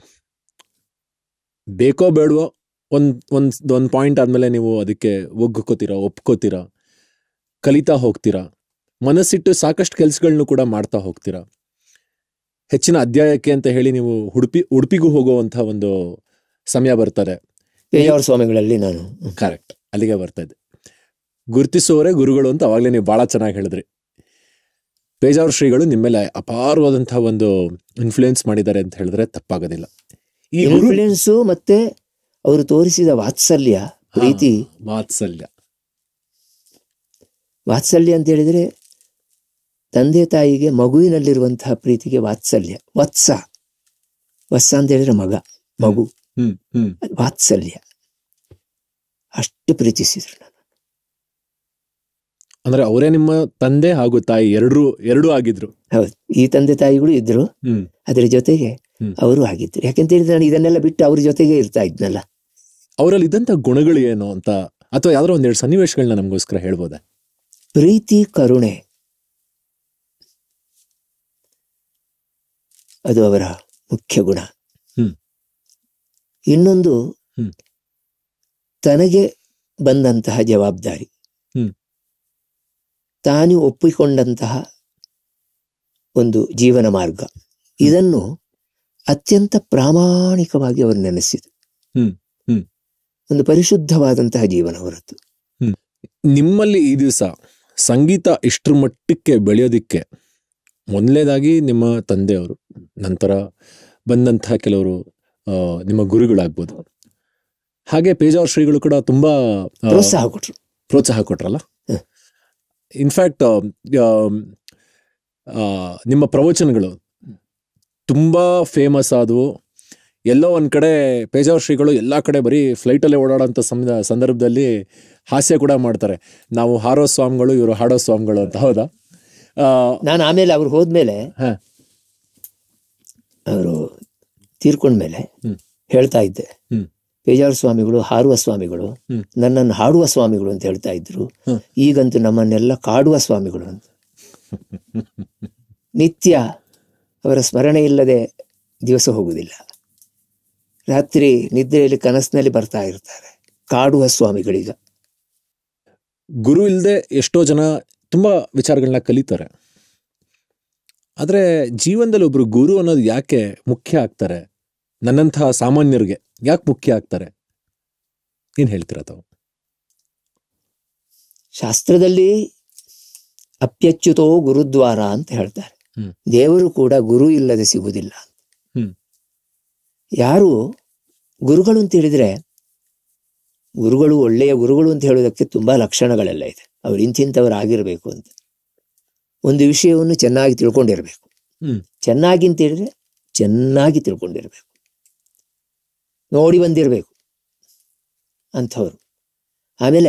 ಬೇಕೋ ಬೇಡವೋ ಒಂದ್ ಒಂದ್ ಒಂದ್ ಪಾಯಿಂಟ್ ಆದ್ಮೇಲೆ ನೀವು ಅದಕ್ಕೆ ಒಗ್ಕೋತೀರಾ ಒಪ್ಕೋತೀರಾ ಕಲಿತಾ ಹೋಗ್ತೀರಾ ಮನಸ್ಸಿಟ್ಟು ಸಾಕಷ್ಟು ಕೆಲ್ಸಗಳನ್ನೂ ಕೂಡ ಮಾಡ್ತಾ ಹೋಗ್ತೀರಾ ಹೆಚ್ಚಿನ ಅಧ್ಯಾಯಕ್ಕೆ ಅಂತ ಹೇಳಿ ನೀವು ಉಡುಪಿ ಉಡುಪಿಗೂ ಹೋಗುವಂತಹ ಒಂದು ಸಮಯ ಬರ್ತದೆ ಪೇಜಾವರ ಸ್ವಾಮಿಗಳಲ್ಲಿ ನಾನು ಕರೆಕ್ಟ್ ಅಲ್ಲಿಗೆ ಬರ್ತಾ ಇದೆ ಗುರುತಿಸುವವರೇ ಗುರುಗಳು ಅಂತ ಅವಾಗಲೇ ನೀವು ಬಹಳ ಚೆನ್ನಾಗಿ ಹೇಳಿದ್ರಿ ಪೇಜಾವರ ಶ್ರೀಗಳು ನಿಮ್ಮ ಮೇಲೆ ಅಪಾರವಾದಂತಹ ಒಂದು ಇನ್ಫ್ಲೂಯೆನ್ಸ್ ಮಾಡಿದ್ದಾರೆ ಅಂತ ಹೇಳಿದ್ರೆ ತಪ್ಪಾಗೋದಿಲ್ಲ ಈ ಗುರು ಇನ್ಫ್ಲುಯೆನ್ಸು ಮತ್ತೆ ಅವರು ತೋರಿಸಿದ ವಾತ್ಸಲ್ಯ ಪ್ರೀತಿ ವಾತ್ಸಲ್ಯ ವಾತ್ಸಲ್ಯ ಅಂತ ಹೇಳಿದ್ರೆ ತಂದೆ ತಾಯಿಗೆ ಮಗುವಿನಲ್ಲಿರುವಂತಹ ಪ್ರೀತಿಗೆ ವಾತ್ಸಲ್ಯ ವತ್ಸ ವತ್ಸ ಅಂತ ಹೇಳಿದ್ರೆ ಮಗ ಮಗು ಹ್ಮ್ ಹ್ಮ್ ಅದು ವಾತ್ಸಲ್ಯ ಅಷ್ಟು ಪ್ರೀತಿಸಿದ್ರು ನಾನು ಅಂದ್ರೆ ಅವರೇ ನಿಮ್ಮ ತಂದೆ ಹಾಗೂ ತಾಯಿ ಎರಡೂ ಎರಡೂ ಆಗಿದ್ರು ಹೌದು ಈ ತಂದೆ ತಾಯಿಗಳು ಇದ್ರು ಹ್ಮ್ ಅದರ ಜೊತೆಗೆ ಹ್ಮ್. ಅವರು ಆಗಿದ್ರು ಯಾಕೆಂತ ಹೇಳಿದ್ರೆ ನಾನು ಇದನ್ನೆಲ್ಲ ಬಿಟ್ಟು ಅವ್ರ ಜೊತೆಗೆ ಇರ್ತಾ ಇದ್ನಲ್ಲ ಅವರಲ್ಲಿ ಇದ್ದಂತ ಗುಣಗಳು ಏನು ಅಂತ ಅಥವಾ ಯಾವ್ದಾರ ಒಂದೆರಡು ಸನ್ನಿವೇಶಗಳನ್ನ ನಮಗೋಸ್ಕರ ಹೇಳ್ಬೋದಾ ಪ್ರೀತಿ ಕರುಣೆ ಅದು ಅವರ ಮುಖ್ಯ ಗುಣ ಹ್ಮ್. ಇನ್ನೊಂದು ಹ್ಮ್. ತನಗೆ ಬಂದಂತಹ ಜವಾಬ್ದಾರಿ ಹ್ಮ್. ತಾನು ಒಪ್ಪಿಕೊಂಡಂತಹ ಒಂದು ಜೀವನ ಮಾರ್ಗ ಇದನ್ನು ಅತ್ಯಂತ ಪ್ರಾಮಾಣಿಕವಾಗಿ ಅವರು ನೆನೆಸಿದರು ಹ್ಮ್. ಹ್ಮ್. ಒಂದು ಪರಿಶುದ್ಧವಾದಂತಹ ಜೀವನ ಅವರದ್ದು ನಿಮ್ಮಲ್ಲಿ ಈ ದಿವಸ ಸಂಗೀತ ಇಷ್ಟ್ರ ಮಟ್ಟಕ್ಕೆ ಬೆಳೆಯೋದಿಕ್ಕೆ ಮೊದಲನೇದಾಗಿ ನಿಮ್ಮ ತಂದೆಯವರು ನಂತರ ಬಂದಂತಹ ಕೆಲವರು ಆ, ನಿಮ್ಮ ಗುರುಗಳಾಗ್ಬೋದು ಹಾಗೆ ಪೇಜಾವರ್ ಶ್ರೀಗಳು ಕೂಡ ತುಂಬಾ ಆ, ಪ್ರೋತ್ಸಾಹ ಕೊಟ್ರು ಪ್ರೋತ್ಸಾಹ ಕೊಟ್ರಲ್ಲ ಹ. ಇನ್ಫ್ಯಾಕ್ಟ್ ನಿಮ್ಮ ಪ್ರವಚನಗಳು ತುಂಬಾ ಫೇಮಸ್ ಆದವು ಎಲ್ಲೋ ಒಂದ್ ಕಡೆ ಪೇಜಾವರ್ ಶ್ರೀಗಳು ಎಲ್ಲಾ ಕಡೆ ಬರೀ ಫ್ಲೈಟಲ್ಲೇ ಓಡಾಡೋಂಥ ಸಂದ ಸಂದರ್ಭದಲ್ಲಿ ಹಾಸ್ಯ ಕೂಡ ಮಾಡ್ತಾರೆ ನಾವು ಹಾರೋ ಸ್ವಾಮಿಗಳು ಇವರು ಹಾಡೋ ಸ್ವಾಮಿಗಳು ಅಂತ ಹೌದಾ ಆ, ನಾನು ಆಮೇಲೆ ಅವ್ರು ಹೋದ್ಮೇಲೆ ಹ. ಅವರು ತೀರ್ಕೊಂಡ್ಮೇಲೆ ಹ್ಮ್. ಹೇಳ್ತಾ ಇದ್ದೆ ಹ್ಮ್. ಪೇಜಾವರ ಸ್ವಾಮಿಗಳು ಹಾರುವ ಸ್ವಾಮಿಗಳು ಹ್ಮ್. ನನ್ನನ್ನು ಹಾಡುವ ಸ್ವಾಮಿಗಳು ಅಂತ ಹೇಳ್ತಾ ಇದ್ರು ಹ್ಮ್. ಈಗಂತೂ ನಮ್ಮನ್ನೆಲ್ಲ ಕಾಡುವ ಸ್ವಾಮಿಗಳು ಅಂತ ನಿತ್ಯ ಅವರ ಸ್ಮರಣೆ ಇಲ್ಲದೆ ದಿವಸ ಹೋಗುವುದಿಲ್ಲ ರಾತ್ರಿ ನಿದ್ರೆಯಲ್ಲಿ ಕನಸಿನಲ್ಲಿ ಬರ್ತಾ ಇರ್ತಾರೆ ಕಾಡುವ ಸ್ವಾಮಿಗಳೀಗ ಗುರು ಇಲ್ಲದೆ ಎಷ್ಟೋ ಜನ ತುಂಬಾ ವಿಚಾರಗಳನ್ನ ಕಲಿತಾರೆ ಆದ್ರೆ ಜೀವನದಲ್ಲಿ ಒಬ್ರು ಗುರು ಅನ್ನೋದು ಯಾಕೆ ಮುಖ್ಯ ಆಗ್ತಾರೆ ನನ್ನಂತಹ ಸಾಮಾನ್ಯರಿಗೆ ಯಾಕೆ ಮುಖ್ಯ ಆಗ್ತಾರೆ ಏನ್ ಹೇಳ್ತೀರಾ ತಾವು ಶಾಸ್ತ್ರದಲ್ಲಿ ಅಪ್ಯಚ್ಯುತೋ ಗುರುದ್ವಾರ ಅಂತ ಹೇಳ್ತಾರೆ ಹ್ಮ್. ದೇವರು ಕೂಡ ಗುರು ಇಲ್ಲದೆ ಸಿಗುವುದಿಲ್ಲ ಹ್ಮ್. ಯಾರು ಗುರುಗಳು ಅಂತ ಹೇಳಿದ್ರೆ ಗುರುಗಳು ಒಳ್ಳೆಯ ಗುರುಗಳು ಅಂತ ಹೇಳೋದಕ್ಕೆ ತುಂಬಾ ಲಕ್ಷಣಗಳೆಲ್ಲ ಇದೆ ಅವ್ರು ಇಂತಿಂಥವ್ರು ಆಗಿರ್ಬೇಕು ಅಂತ ಒಂದು ವಿಷಯವನ್ನು ಚೆನ್ನಾಗಿ ತಿಳ್ಕೊಂಡಿರ್ಬೇಕು ಹ್ಮ್. ಚೆನ್ನಾಗಿ ಅಂತ ಹೇಳಿದ್ರೆ ಚೆನ್ನಾಗಿ ತಿಳ್ಕೊಂಡಿರ್ಬೇಕು ನೋಡಿ ಬಂದಿರಬೇಕು ಅಂಥವ್ರು ಆಮೇಲೆ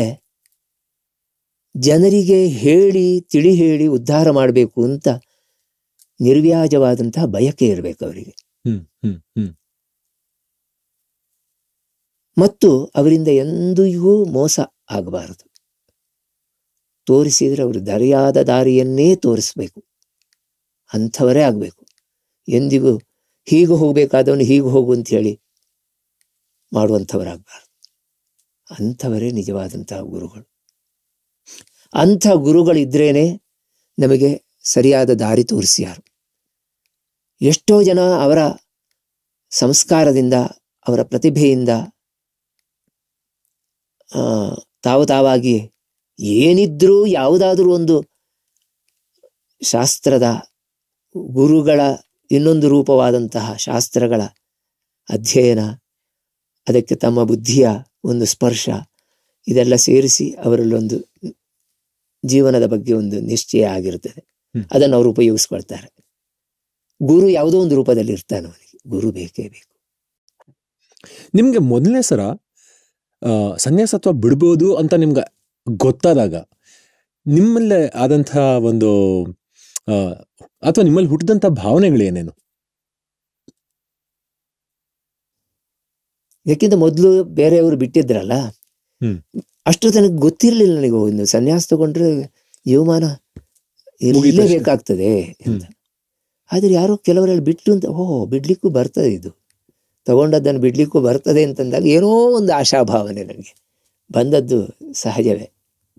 ಜನರಿಗೆ ಹೇಳಿ ತಿಳಿ ಹೇಳಿ ಉದ್ಧಾರ ಮಾಡಬೇಕು ಅಂತ ನಿರ್ವ್ಯಾಜವಾದಂತಹ ಬಯಕೆ ಇರಬೇಕು ಅವರಿಗೆ ಹ್ಮ್ ಹ್ಮ್ ಹ್ಮ್ ಮತ್ತು ಅವರಿಂದ ಎಂದಿಗೂ ಮೋಸ ಆಗಬಾರದು ತೋರಿಸಿದ್ರೆ ಅವರು ದರಿಯಾದ ದಾರಿಯನ್ನೇ ತೋರಿಸ್ಬೇಕು ಅಂಥವರೇ ಆಗಬೇಕು ಎಂದಿಗೂ ಹೀಗೆ ಹೋಗಬೇಕಾದವನು ಹೀಗೆ ಹೋಗು ಅಂತ ಹೇಳಿ ಮಾಡುವಂಥವರಾಗಬಾರ್ದು ಅಂಥವರೇ ನಿಜವಾದಂತಹ ಗುರುಗಳು ಅಂಥ ಗುರುಗಳಿದ್ರೇನೆ ನಮಗೆ ಸರಿಯಾದ ದಾರಿ ತೋರಿಸ್ಯಾರು ಎಷ್ಟೋ ಜನ ಅವರ ಸಂಸ್ಕಾರದಿಂದ ಅವರ ಪ್ರತಿಭೆಯಿಂದ ಆ, ತಾವು ತಾವಾಗಿ ಏನಿದ್ರೂ ಯಾವುದಾದ್ರೂ ಒಂದು ಶಾಸ್ತ್ರದ ಗುರುಗಳ ಇನ್ನೊಂದು ರೂಪವಾದಂತಹ ಶಾಸ್ತ್ರಗಳ ಅಧ್ಯಯನ ಅದಕ್ಕೆ ತಮ್ಮ ಬುದ್ಧಿಯ ಒಂದು ಸ್ಪರ್ಶ ಇದೆಲ್ಲ ಸೇರಿಸಿ ಅವರಲ್ಲೊಂದು ಜೀವನದ ಬಗ್ಗೆ ಒಂದು ನಿಶ್ಚಯ ಆಗಿರುತ್ತದೆ ಹ್ಮ್. ಅದನ್ನು ಅವರು ಉಪಯೋಗಿಸ್ಕೊಳ್ತಾರೆ ಗುರು ಯಾವುದೋ ಒಂದು ರೂಪದಲ್ಲಿ ಇರ್ತಾನೆ ಅವನಿಗೆ ಗುರು ಬೇಕೇ ಬೇಕು ನಿಮ್ಗೆ ಮೊದಲನೇ ಸಲ ಆ, ಸನ್ಯಾಸತ್ವ ಬಿಡ್ಬೋದು ಅಂತ ನಿಮ್ಗೆ ಗೊತ್ತಾದಾಗ ನಿಮ್ಮಲ್ಲೇ ಆದಂತಹ ಒಂದು ಅಥವಾ ನಿಮ್ಮಲ್ಲಿ ಹುಟ್ಟಿದಂಥ ಭಾವನೆಗಳೇನೇನು ಯಾಕೆಂದ್ರೆ ಮೊದಲು ಬೇರೆಯವರು ಬಿಟ್ಟಿದ್ರಲ್ಲ ಹ್ಮ್. ಅಷ್ಟು ತನಕ ಗೊತ್ತಿರಲಿಲ್ಲ ನನಗೆ ಒಂದು ಸನ್ಯಾಸ ತಗೊಂಡ್ರೆ ಜೀವಮಾನ ಮುಗೀತು ಅಷ್ಟೇ. ಇರಲೇಬೇಕಾಗ್ತದೆ ಅಂತ ಆದ್ರೆ ಯಾರೋ ಕೆಲವರಲ್ಲಿ ಬಿಟ್ಟು ಅಂತ ಓಹ್ ಬಿಡ್ಲಿಕ್ಕೂ ಬರ್ತದೆ ಇದು ತಗೊಂಡದ್ದನ್ನು ಬಿಡ್ಲಿಕ್ಕೂ ಬರ್ತದೆ ಅಂತಂದಾಗ ಏನೋ ಒಂದು ಆಶಾಭಾವನೆ ನನಗೆ ಬಂದದ್ದು ಸಹಜವೇ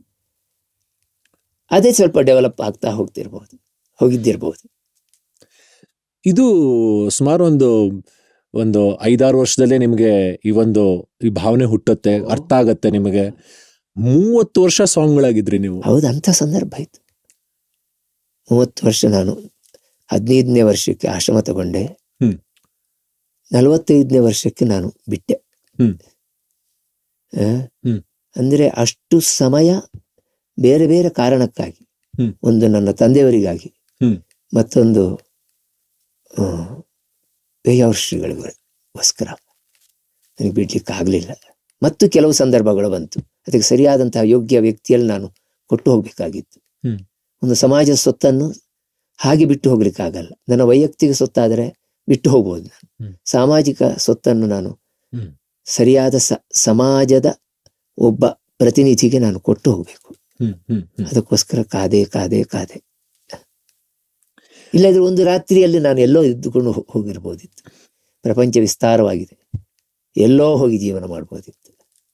ಅದೇ ಸ್ವಲ್ಪ ಡೆವಲಪ್ ಆಗ್ತಾ ಹೋಗ್ತಿರ್ಬೋದು ಹೋಗಿದ್ದಿರ್ಬೋದು ಇದು ಸುಮಾರು ಒಂದು ಒಂದು ಐದಾರು ವರ್ಷದಲ್ಲೇ ನಿಮಗೆ ಈ ಒಂದು ಈ ಭಾವನೆ ಹುಟ್ಟುತ್ತೆ ಅರ್ಥ ಆಗತ್ತೆ ನಿಮಗೆ ಮೂವತ್ತು ವರ್ಷ ಸಾಂಗ್ಗಳಾಗಿದ್ರಿ ನೀವು ಹೌದು ಅಂಥ ಸಂದರ್ಭ ಆಯ್ತು ಮೂವತ್ತು ವರ್ಷ ನಾನು ಹದಿನೈದನೇ ವರ್ಷಕ್ಕೆ ಆಶ್ರಮ ತಗೊಂಡೆ ಹ್ಮ್. ನಲವತ್ತೈದನೇ ವರ್ಷಕ್ಕೆ ನಾನು ಬಿಟ್ಟೆ ಹ್ಮ್. ಆ? ಹ್ಮ್. ಅಂದ್ರೆ ಅಷ್ಟು ಸಮಯ ಬೇರೆ ಬೇರೆ ಕಾರಣಕ್ಕಾಗಿ ಹ್ಮ್. ಒಂದು ನನ್ನ ತಂದೆಯವರಿಗಾಗಿ ಹ್ಮ್. ಮತ್ತೊಂದು ಆ, ವೇಯಾವರ್ಷಿಗಳಿಗೋಸ್ಕರ ನನಗೆ ಬಿಡ್ಲಿಕ್ಕೆ ಆಗಲಿಲ್ಲ ಮತ್ತು ಕೆಲವು ಸಂದರ್ಭಗಳು ಬಂತು ಅದಕ್ಕೆ ಸರಿಯಾದಂತಹ ಯೋಗ್ಯ ವ್ಯಕ್ತಿಯಲ್ಲಿ ನಾನು ಕೊಟ್ಟು ಹೋಗ್ಬೇಕಾಗಿತ್ತು ಹ್ಮ್. ಒಂದು ಸಮಾಜದ ಸೊತ್ತನ್ನು ಹಾಗೆ ಬಿಟ್ಟು ಹೋಗ್ಲಿಕ್ಕಾಗಲ್ಲ ನನ್ನ ವೈಯಕ್ತಿಕ ಸೊತ್ತಾದರೆ ಬಿಟ್ಟು ಹೋಗ್ಬೋದು ನಾನು ಹ್ಮ್. ಸಾಮಾಜಿಕ ಸೊತ್ತನ್ನು ನಾನು ಹ್ಮ್. ಸರಿಯಾದ ಸ ಸಮಾಜದ ಒಬ್ಬ ಪ್ರತಿನಿಧಿಗೆ ನಾನು ಕೊಟ್ಟು ಹೋಗ್ಬೇಕು ಹ್ಮ್ ಹ್ಮ್ ಹ್ಮ್ ಅದಕ್ಕೋಸ್ಕರ ಕಾದೆ ಕಾದೆ ಕಾದೆ ಇಲ್ಲದ್ರೆ ಒಂದು ರಾತ್ರಿಯಲ್ಲಿ ನಾನು ಎಲ್ಲೋ ಇದ್ದುಕೊಂಡು ಹೋ- ಹೋಗಿರ್ಬೋದಿತ್ತು ಪ್ರಪಂಚ ವಿಸ್ತಾರವಾಗಿದೆ ಎಲ್ಲೋ ಹೋಗಿ ಜೀವನ ಮಾಡ್ಬೋದಿತ್ತು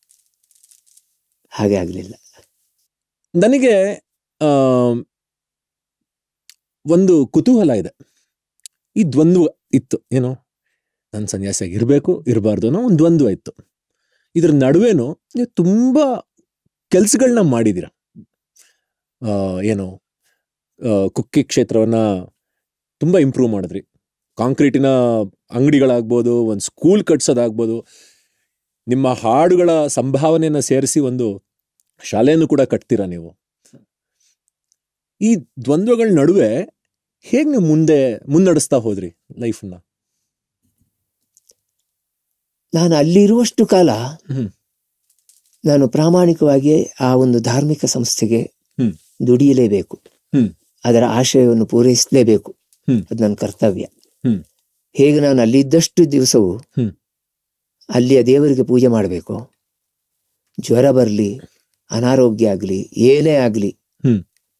ಹಾಗೆ ಆಗಲಿಲ್ಲ ನನಗೆ ಆ, ಒಂದು ಕುತೂಹಲ ಇದೆ ಈ ದ್ವಂದ್ವ ಇತ್ತು ಏನು ನನ್ನ ಸನ್ಯಾಸಿಯಾಗಿ ಇರಬೇಕು ಇರಬಾರ್ದು ಅನ್ನೋ ಒಂದು ದ್ವಂದ್ವ ಇತ್ತು ಇದ್ರ ನಡುವೆನೂ ನೀವು ತುಂಬ ಕೆಲಸಗಳನ್ನ ಮಾಡಿದ್ದೀರ ಆ, ಏನು ಆ, ಕುಕ್ಕಿ ಕ್ಷೇತ್ರವನ್ನ ತುಂಬ ಇಂಪ್ರೂವ್ ಮಾಡಿದ್ರಿ ಕಾಂಕ್ರೀಟಿನ ಅಂಗಡಿಗಳಾಗ್ಬೋದು ಒಂದು ಸ್ಕೂಲ್ ಕಟ್ಸೋದಾಗ್ಬೋದು ನಿಮ್ಮ ಹಾಡುಗಳ ಸಂಭಾವನೆಯನ್ನು ಸೇರಿಸಿ ಒಂದು ಶಾಲೆಯನ್ನು ಕೂಡ ಕಟ್ತೀರಾ ನೀವು ಈ ದ್ವಂದ್ವಗಳ ನಡುವೆ ಹೇಗೆ ನೀವು ಮುಂದೆ ಮುನ್ನಡೆಸ್ತಾ ಹೋದ್ರಿ ಲೈಫನ್ನ ನಾನು ಅಲ್ಲಿರುವಷ್ಟು ಕಾಲ ಹ್ಮ್. ನಾನು ಪ್ರಾಮಾಣಿಕವಾಗಿ ಆ ಒಂದು ಧಾರ್ಮಿಕ ಸಂಸ್ಥೆಗೆ ಹ್ಮ್. ದುಡಿಯಲೇಬೇಕು ಹ್ಮ್. ಅದರ ಆಶಯವನ್ನು ಪೂರೈಸಲೇಬೇಕು ಹ್ಮ್. ಅದು ನನ್ನ ಕರ್ತವ್ಯ ಹ್ಮ್. ಹೇಗೆ ನಾನು ಅಲ್ಲಿ ಇದ್ದಷ್ಟು ದಿವಸವು ಹ್ಮ್. ಅಲ್ಲಿಯ ದೇವರಿಗೆ ಪೂಜೆ ಮಾಡಬೇಕು ಜ್ವರ ಬರಲಿ ಅನಾರೋಗ್ಯ ಆಗಲಿ ಏನೇ ಆಗಲಿ ಹ್ಮ್.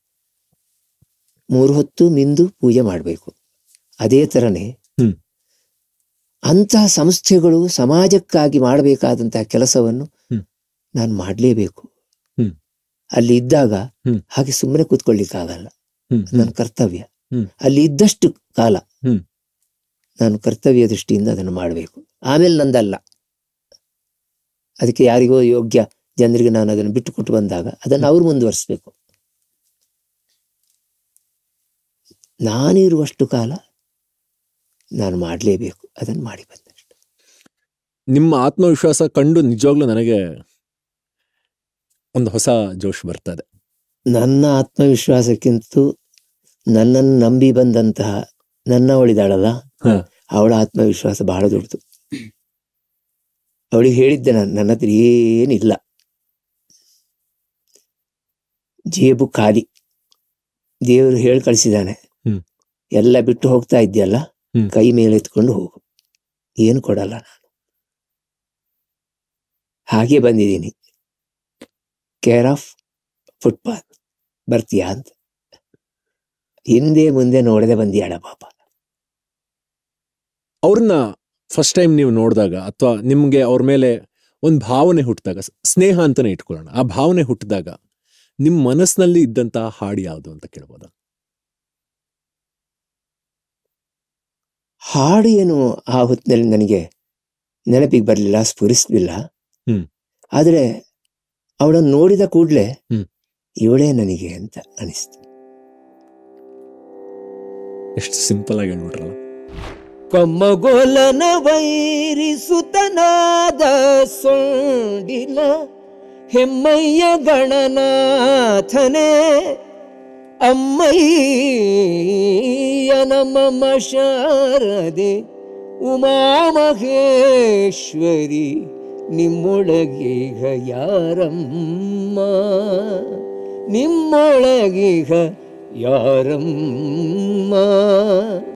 ಮೂರು ಹೊತ್ತು ಮಿಂದು ಪೂಜೆ ಮಾಡಬೇಕು ಅದೇ ಥರನೇ ಹ್ಮ್. ಅಂತಹ ಸಂಸ್ಥೆಗಳು ಸಮಾಜಕ್ಕಾಗಿ ಮಾಡಬೇಕಾದಂತಹ ಕೆಲಸವನ್ನು ಹ್ಮ್. ನಾನು ಮಾಡಲೇಬೇಕು ಹ್ಮ್. ಅಲ್ಲಿ ಇದ್ದಾಗ ಹ್ಮ್. ಹಾಗೆ ಸುಮ್ಮನೆ ಕೂತ್ಕೊಳ್ಳಿಕ್ಕಾಗಲ್ಲ ಹ್ಮ್, ನನ್ನ ಕರ್ತವ್ಯ ಹ್ಮ್. ಅಲ್ಲಿ ಇದ್ದಷ್ಟು ಕಾಲ ಹ್ಮ್. ನಾನು ಕರ್ತವ್ಯ ದೃಷ್ಟಿಯಿಂದ ಅದನ್ನು ಮಾಡಬೇಕು ಆಮೇಲೆ ನಂದಲ್ಲ ಅದಕ್ಕೆ ಯಾರಿಗೋ ಯೋಗ್ಯ ಜನರಿಗೆ ನಾನು ಅದನ್ನು ಬಿಟ್ಟು ಕೊಟ್ಟು ಬಂದಾಗ ಅದನ್ನು ಅವ್ರು ಮುಂದುವರಿಸ್ಬೇಕು ನಾನಿರುವಷ್ಟು ಕಾಲ ನಾನು ಮಾಡಲೇಬೇಕು ಅದನ್ನು ಮಾಡಿ ಬಂದಷ್ಟು ನಿಮ್ಮ ಆತ್ಮವಿಶ್ವಾಸ ಕಂಡು ನಿಜವಾಗ್ಲೂ ನನಗೆ ಒಂದು ಹೊಸ ಜೋಶ್ ಬರ್ತದೆ ನನ್ನ ಆತ್ಮವಿಶ್ವಾಸಕ್ಕಿಂತ ನನ್ನನ್ನು ನಂಬಿ ಬಂದಂತಹ ನನ್ನ ಅವಳಿದಾಳಲ್ಲ ಹ. ಅವಳ ಆತ್ಮವಿಶ್ವಾಸ ಬಹಳ ದೊಡ್ಡದು ಅವಳಿಗೆ ಹೇಳಿದ್ದೆ ನಾನು ನನ್ನ ಹತ್ರ ಏನಿಲ್ಲ ಜೇಬು ಖಾಲಿ ದೇವರು ಹೇಳಿ ಕಳಿಸಿದಾನೆ ಹ್ಮ್. ಎಲ್ಲ ಬಿಟ್ಟು ಹೋಗ್ತಾ ಇದ್ಯಲ್ಲ ಹ್ಮ್. ಕೈ ಮೇಲೆ ಎತ್ಕೊಂಡು ಹೋಗು ಏನು ಕೊಡಲ್ಲ ನಾನು ಹಾಗೆ ಬಂದಿದ್ದೀನಿ ಕೇರ್ ಆಫ್ ಫುಟ್ಪಾತ್ ಬರ್ತೀಯಾ ಅಂತ ಹಿಂದೆ ಮುಂದೆ ನೋಡದೆ ಬಂದಿಯಾಳ ಪಾಪ ಅವ್ರನ್ನ ಫಸ್ಟ್ ಟೈಮ್ ನೀವು ನೋಡಿದಾಗ ಅಥವಾ ನಿಮಗೆ ಅವ್ರ ಮೇಲೆ ಒಂದು ಭಾವನೆ ಹುಟ್ಟಿದಾಗ ಸ್ನೇಹ ಅಂತಾನೆ ಇಟ್ಕೊಳ್ಳೋಣ ಆ ಭಾವನೆ ಹುಟ್ಟಿದಾಗ ನಿಮ್ಮ ಮನಸ್ಸಿನಲ್ಲಿ ಇದ್ದಂತಹ ಹಾಡು ಯಾವುದು ಅಂತ ಕೇಳ್ಬೋದಾ ಹಾಡು ಏನು ಆ ಹೊತ್ತಿನಲ್ಲಿ ನನಗೆ ನೆನಪಿಗೆ ಬರಲಿಲ್ಲ ಸ್ಫುರಿಸಲಿಲ್ಲ ಹ್ಮ್. ಆದರೆ ಅವಳನ್ನು ನೋಡಿದ ಕೂಡಲೇ ಹ್ಮ್. ಇವಳೇ ನನಗೆ ಅಂತ ಅನಿಸ್ತು ಎಷ್ಟು ಸಿಂಪಲ್ ಆಗಿ ಹೇಳ್ಬಿಟ್ರಲ್ಲ ಕಮ್ಮಗೋಲನ ವೈರಿಸುತನಾದ ಸೊಂಡಿಲ ಹೆಮ್ಮಯ್ಯ ಗಣನಾಥನೇ ಅಮ್ಮಯ್ಯನ ಮಮ ಶಾರದೆ ಉಮಾಮಹೇಶ್ವರಿ ನಿಮ್ಮೊಳಗೀಗ ಯಾರಮ್ಮ ನಿಮ್ಮೊಳಗೀಗ ಯಾರಮ್ಮ